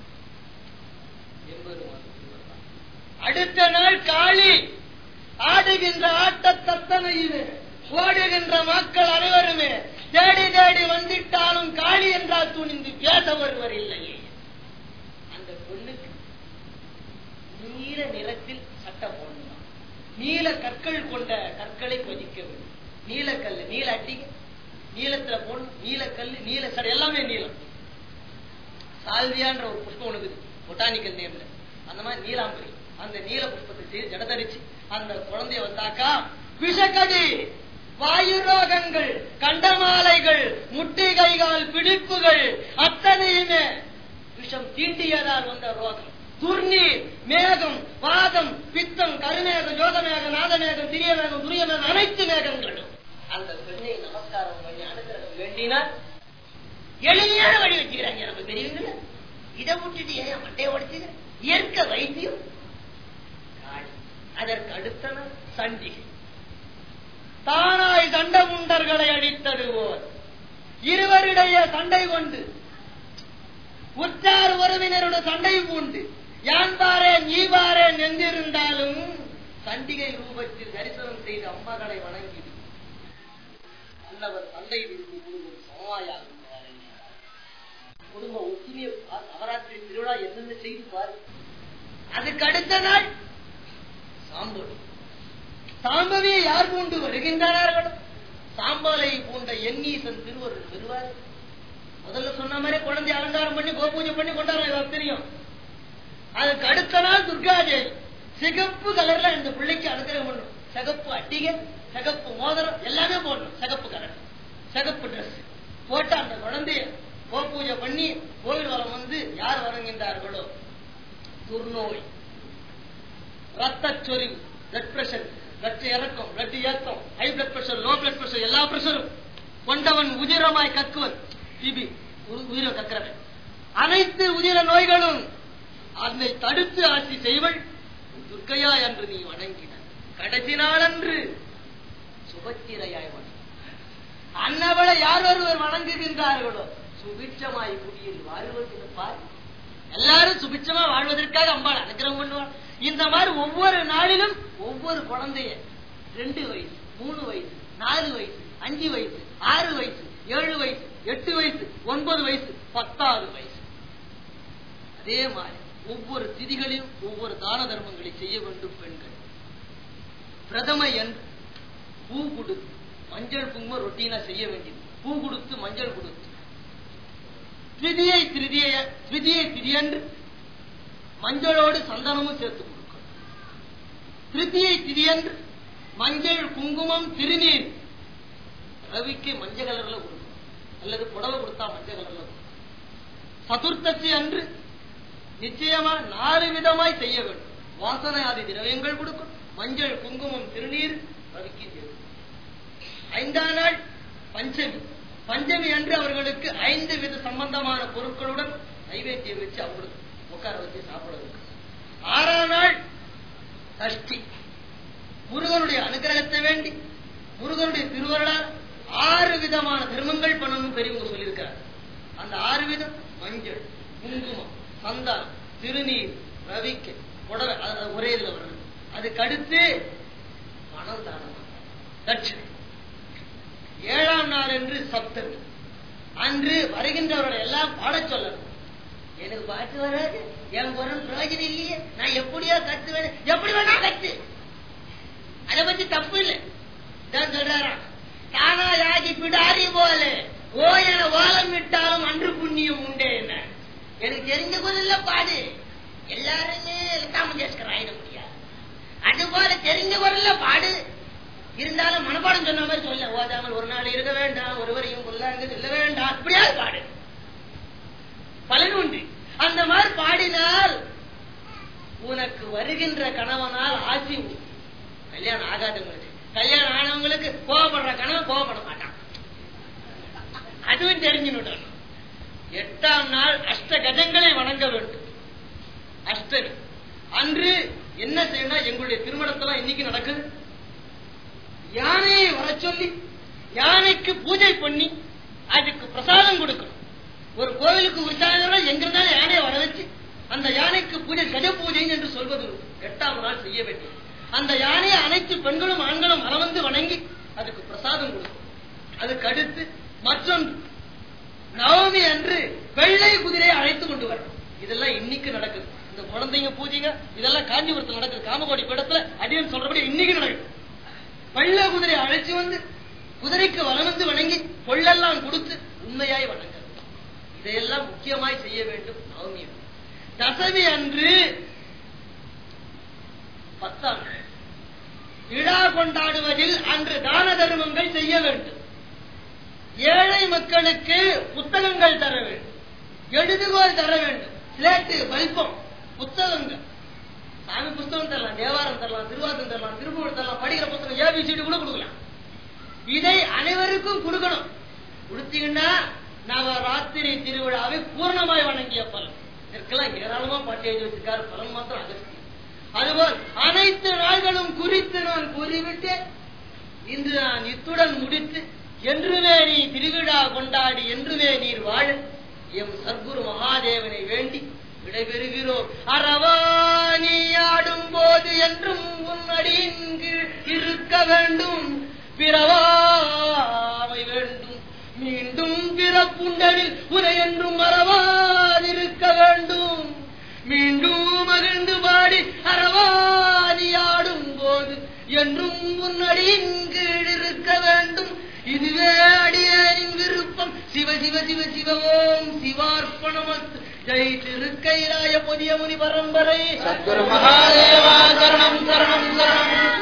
என்பது அடுத்த நாள் காளி ஆடுகின்ற ஆட்டத்தத்தனையுமே ஓடுகின்ற மக்கள் அனைவருமே தேடி தேடி வந்துட்டாலும் காளி என்றால் துணிந்து பேச வருவர் இல்லையே அந்த பொண்ணுக்கு நீல நிறத்தில் சட்டை போடணும் நீல கற்கள் கொண்ட கற்களை கொதிக்க வேண்டும் நீலக்கல் நீல அட்டிக நீளத்துல போடணும் நீலக்கல் நீல சடை எல்லாமே நீளம் சால்வியான்ற ஒரு புஷ்பம் ஒண்ணு இருக்குது பொட்டானிக்கல் நேம்ல அந்த மாதிரி நீலாம்பரி அந்த நீல புஷ்பத்தை செய்து ஜடதரிச்சு அந்த குழந்தைய வந்தாக்கா விஷக்கடி வாயு ரோகங்கள் கண்டமாலைகள் முட்டி கைகால் பிடிப்புகள் அத்தனையுமே விஷம் தீண்டியதால் வந்த ரோகம் துர்நீர் மேகம் வாதம் பித்தம் கருமேகம் யோகமேகம் நாதமேகம் திரியமேகம் துரியமேகம் அனைத்து மேகங்களும் அந்த பெண்ணை நமஸ்காரம் பண்ணி அனுகிரகம் வேண்டினால் எளிமையான வழி வச்சுக்கிறாங்க நம்ம பெரியவங்கள இதை விட்டுட்டு ஏன் மட்டையை உடைச்சுங்க இயற்கை வைத்தியம் காளி. அதற்கு அடுத்தன சண்டிகை தானாய் சண்டமுண்டர்களை அழித்தது போல் இருவரிடையே சண்டை கொண்டு உற்றார் உறவினரோட சண்டை பூண்டு யான் பாரேன் நீ பாரேன் என்றிருந்தாலும் சண்டிகை ரூபத்தில் தரிசனம் செய்து அம்மாக்களை வணங்கி நல்லவர் தந்தை விரும்பி குடும்பம் சமமாயாக குடும்ப ஒற்றுமையை பா- நவராத்திரி திருவிழா என்னென்ன செய்து பாரு அதுக்கு அடுத்த நாள் சாம்பல் சாம்பவியை யார் பூண்டு வருகின்றார்கள் சாம்பலை பூண்ட எண்ணீசன் திருவருள் பெறுவார் முதல்ல சொன்ன மாதிரி குழந்தை அலங்காரம் பண்ணி கோபூஜை பண்ணி கொண்டாடுறோம் இவருக்கு தெரியும் அதுக்கு அடுத்த நாள் துர்காதேவி சிகப்பு கலர்ல இந்த பிள்ளைக்கு அனுகிரகம் பண்ணும் சிகப்பு அட்டிகை சிகப்பு மோதிரம் எல்லாமே போடணும் சிகப்பு கலர் சிகப்பு Dress போட்டு அந்த குழந்தைய கோபூஜை பண்ணி கோவில் வரம் வந்து யார் வணங்குகின்றார்களோ துர்நோய் ரத்த சொரிவு பிளட் பிரஷர் ரத்த இறக்கம் பிளட் ஏற்றம் high blood pressure low blood pressure எல்லா பிரஷரும் கொண்டவன் உதிரமாய் கக்குவன் டிபி உயிரை கக்கிறவன் அனைத்து உதிர நோய்களும் அதை தடுத்து ஆட்சி செய்வள் துர்க்கையா என்று நீ வணங்கின கடைசி நாளன்று சுபத்திரையாய் வணங்கு அன்னவளை யார் ஒருவர் வணங்குகின்றார்களோ சுபிட்சமாய் குடியில் வாழ்வதில் பார் எல்லாரும் சுபிட்சமா வாழ்வதற்காக அம்பாள் அனுகிரகம் பண்ணுவாள் இந்த மாதிரி ஒவ்வொரு நாளிலும் ஒவ்வொரு குழந்தைய ரெண்டு வயசு மூணு வயசு நாலு வயசு அஞ்சு வயசு ஆறு வயசு ஏழு வயசு எட்டு வயசு ஒன்பது வயசு பத்தாவது வயசு அதே மாதிரி ஒவ்வொரு திதிகளிலும் ஒவ்வொரு தான தர்மங்களை செய்ய வேண்டும் பெண்கள் பிரதம என்று பூ கொடுத்து மஞ்சள் குங்குமம் ரொட்டீனா செய்ய வேண்டியது பூ கொடுத்து மஞ்சள் கொடுத்து திதியை திருதிய திதியை திதியன்று மஞ்சளோடு சந்தனமும் சேர்த்து கொடுக்கணும் திருத்தியை திதியன்று மஞ்சள் குங்குமம் திருநீர் ரவிக்கு மஞ்சள் கலர்ல கொடுக்கணும் அல்லது புடவை கொடுத்தா மஞ்சள் கலர்ல கொடுக்கணும் சதுர்த்தசி அன்று நிச்சயமா நாலு விதமாய் செய்ய வேண்டும் வாசனை ஆதி திரவியங்கள் கொடுக்கும் மஞ்சள் குங்குமம் திருநீர் ரவிக்கு சேர்க்கும் ஐந்தாம் நாள் பஞ்சமி பஞ்சமி அன்று அவர்களுக்கு ஐந்து வித சம்பந்தமான பொருட்களுடன் நைவேத்தியம் வச்சு அவங்களுக்கு உட்கார வச்சு சாப்பிட வைக்கும் ஆறாம் நாள் சஷ்டி முருகனுடைய அனுகிரகத்தை வேண்டி முருகனுடைய திருவருளால் ஆறு விதமான தர்மங்கள் பண்ணணும் பெரியவங்க சொல்லியிருக்காரு அந்த ஆறு விதம் மஞ்சள் குங்குமம் சந்தானம் திருநீர் ரவிக்கு புடவை அது- அது ஒரே இதுல வருது அதுக்கு அடுத்து பணம் தானம் தட்சிணை ஏழாம் நாள் என்று சப்தமி அன்று வருகின்றவர்களை எல்லாம் பாடச் சொல்லணும் எனக்கு பாட்டு வராது என் குரல் பிரயோஜனம் இல்லையே நான் எப்படியோ கத்துவேன் எப்படி வேணா கத்து அதை பத்தி தப்பு இல்லை இதான் சொல்றாராம் தானாயாகி பிடாரி போல ஓ என ஓலம் விட்டாலும் அன்று புண்ணியம் உண்டே என்ன எனக்கு தெரிஞ்ச குரல்ல பாடு எல்லாருமே லதா மங்கேஷ்கர் ஆயிட முடியாது அது போல தெரிஞ்ச குரல்ல பாடு இருந்தாலும் மனப்பாடம் சொன்ன மாதிரி சொல்ல ஓதாமல் ஒரு நாள் இருக்க வேண்டாம் ஒருவரையும் கொல்லாங்க சொல்ல வேண்டாம் அப்படியாவது பாடு பலன் உண்டு அந்த மாதிரி பாடினால் உனக்கு வருகின்ற கணவனால் ஆசி உண்டு. கல்யாணம் ஆகாதவங்களுக்கு கல்யாணம் ஆனவங்களுக்கு கோவப்படுற கணவன் கோவப்பட மாட்டான் அதுவும் தெரிஞ்சுன்னு எட்டாம் நாள் அஷ்ட கஜங்களை வணங்க வேண்டும் அஷ்டமி அன்று என்ன செய்யணும் எங்களுடைய திருமணத்தெல்லாம் இன்னைக்கு நடக்குது யானையை வர சொல்லி யானைக்கு பூஜை பண்ணி அதுக்கு பிரசாதம் கொடுக்கணும் ஒரு கோவிலுக்கு உற்சாகம் எங்க இருந்தாலும் யானையை வர வச்சு அந்த யானைக்கு பூஜை கஜ பூஜை என்று சொல்வது உண்டு. எட்டாம் நாள் செய்ய வேண்டியது அந்த யானையை அனைத்து பெண்களும் ஆண்களும் மறந்து வணங்கி அதுக்கு பிரசாதம் கொடுக்கும் அதுக்கு அடுத்து மற்றொன்று நவமி அன்று வெள்ளை குதிரையை அழைத்து கொண்டு வரணும் இதெல்லாம் இன்னைக்கு நடக்குது இந்த குழந்தைங்க பூஜைங்க இதெல்லாம் காஞ்சிபுரத்தில் நடக்குது காமகோடி பீடத்துல அடியன் சொல்றபடி இன்னைக்கு நடக்குது வெள்ளை குதிரையை அழைச்சு வந்து குதிரைக்கு வலம் வந்து வணங்கி பொள்ளெல்லாம் கொடுத்து உண்மையாய் வணங்க இதையெல்லாம் முக்கியமாய் செய்ய வேண்டும் நவமி அன்று. தசமி அன்று பத்தாம் நாள் விழா கொண்டாடுவதில் அன்று தான தர்மங்கள் செய்ய வேண்டும் ஏழை மக்களுக்கு புத்தகங்கள் தர வேண்டும் எழுதுகோல் தர வேண்டும் ஸ்லேட்டு பல்பம் புத்தகங்கள் சாமி புத்தகம் தரலாம் தேவாரம் தரலாம் திருவாசம் தரலாம் திருப்பூர் தரலாம் படிக்கிற புத்தகம் ஏபிசிடி கூட கொடுக்கலாம் இதை அனைவருக்கும் கொடுக்கணும் கொடுத்தீங்கன்னா நாம ராத்திரி திருவிழாவை பூர்ணமாய் வணங்கிய பலன் இதற்கெல்லாம் ஏராளமா பாட்டு எழுதி வச்சிருக்காரு பலன் மாத்திரம் அகஸ்தியம் அதுபோல் அனைத்து நாள்களும் குறித்து நான் கூறிவிட்டு இன்று நான் இத்துடன் முடித்து என்றுமே நீ திருவிழா கொண்டாடி என்றுமே நீர் வாழ எம் சத்குரு மகாதேவனை வேண்டி விடைபெறுகிறோம் அறவாணி ஆடும் போது என்றும் உன் அடியின் கீழ் இருக்க வேண்டும் பிறவாமை வேண்டும் மீண்டும் பிறப்புண்டனில் உரை என்றும் மறவாதிருக்க வேண்டும் மீண்டும் மகிழ்ந்து பாடி அறவாணி ஆடும் போது என்றும் உன்னடியின் கீழ் இருக்க வேண்டும் இதுவே அடியேனின் விருப்பம் சிவ சிவ சிவ சிவவோம் சிவார்ப்பணமஸ்து ஜெய் திருக்கைலாய புதிய முனி பரம்பரை சத்குரு மகாதேவா சரணம் சரணம் சரணம்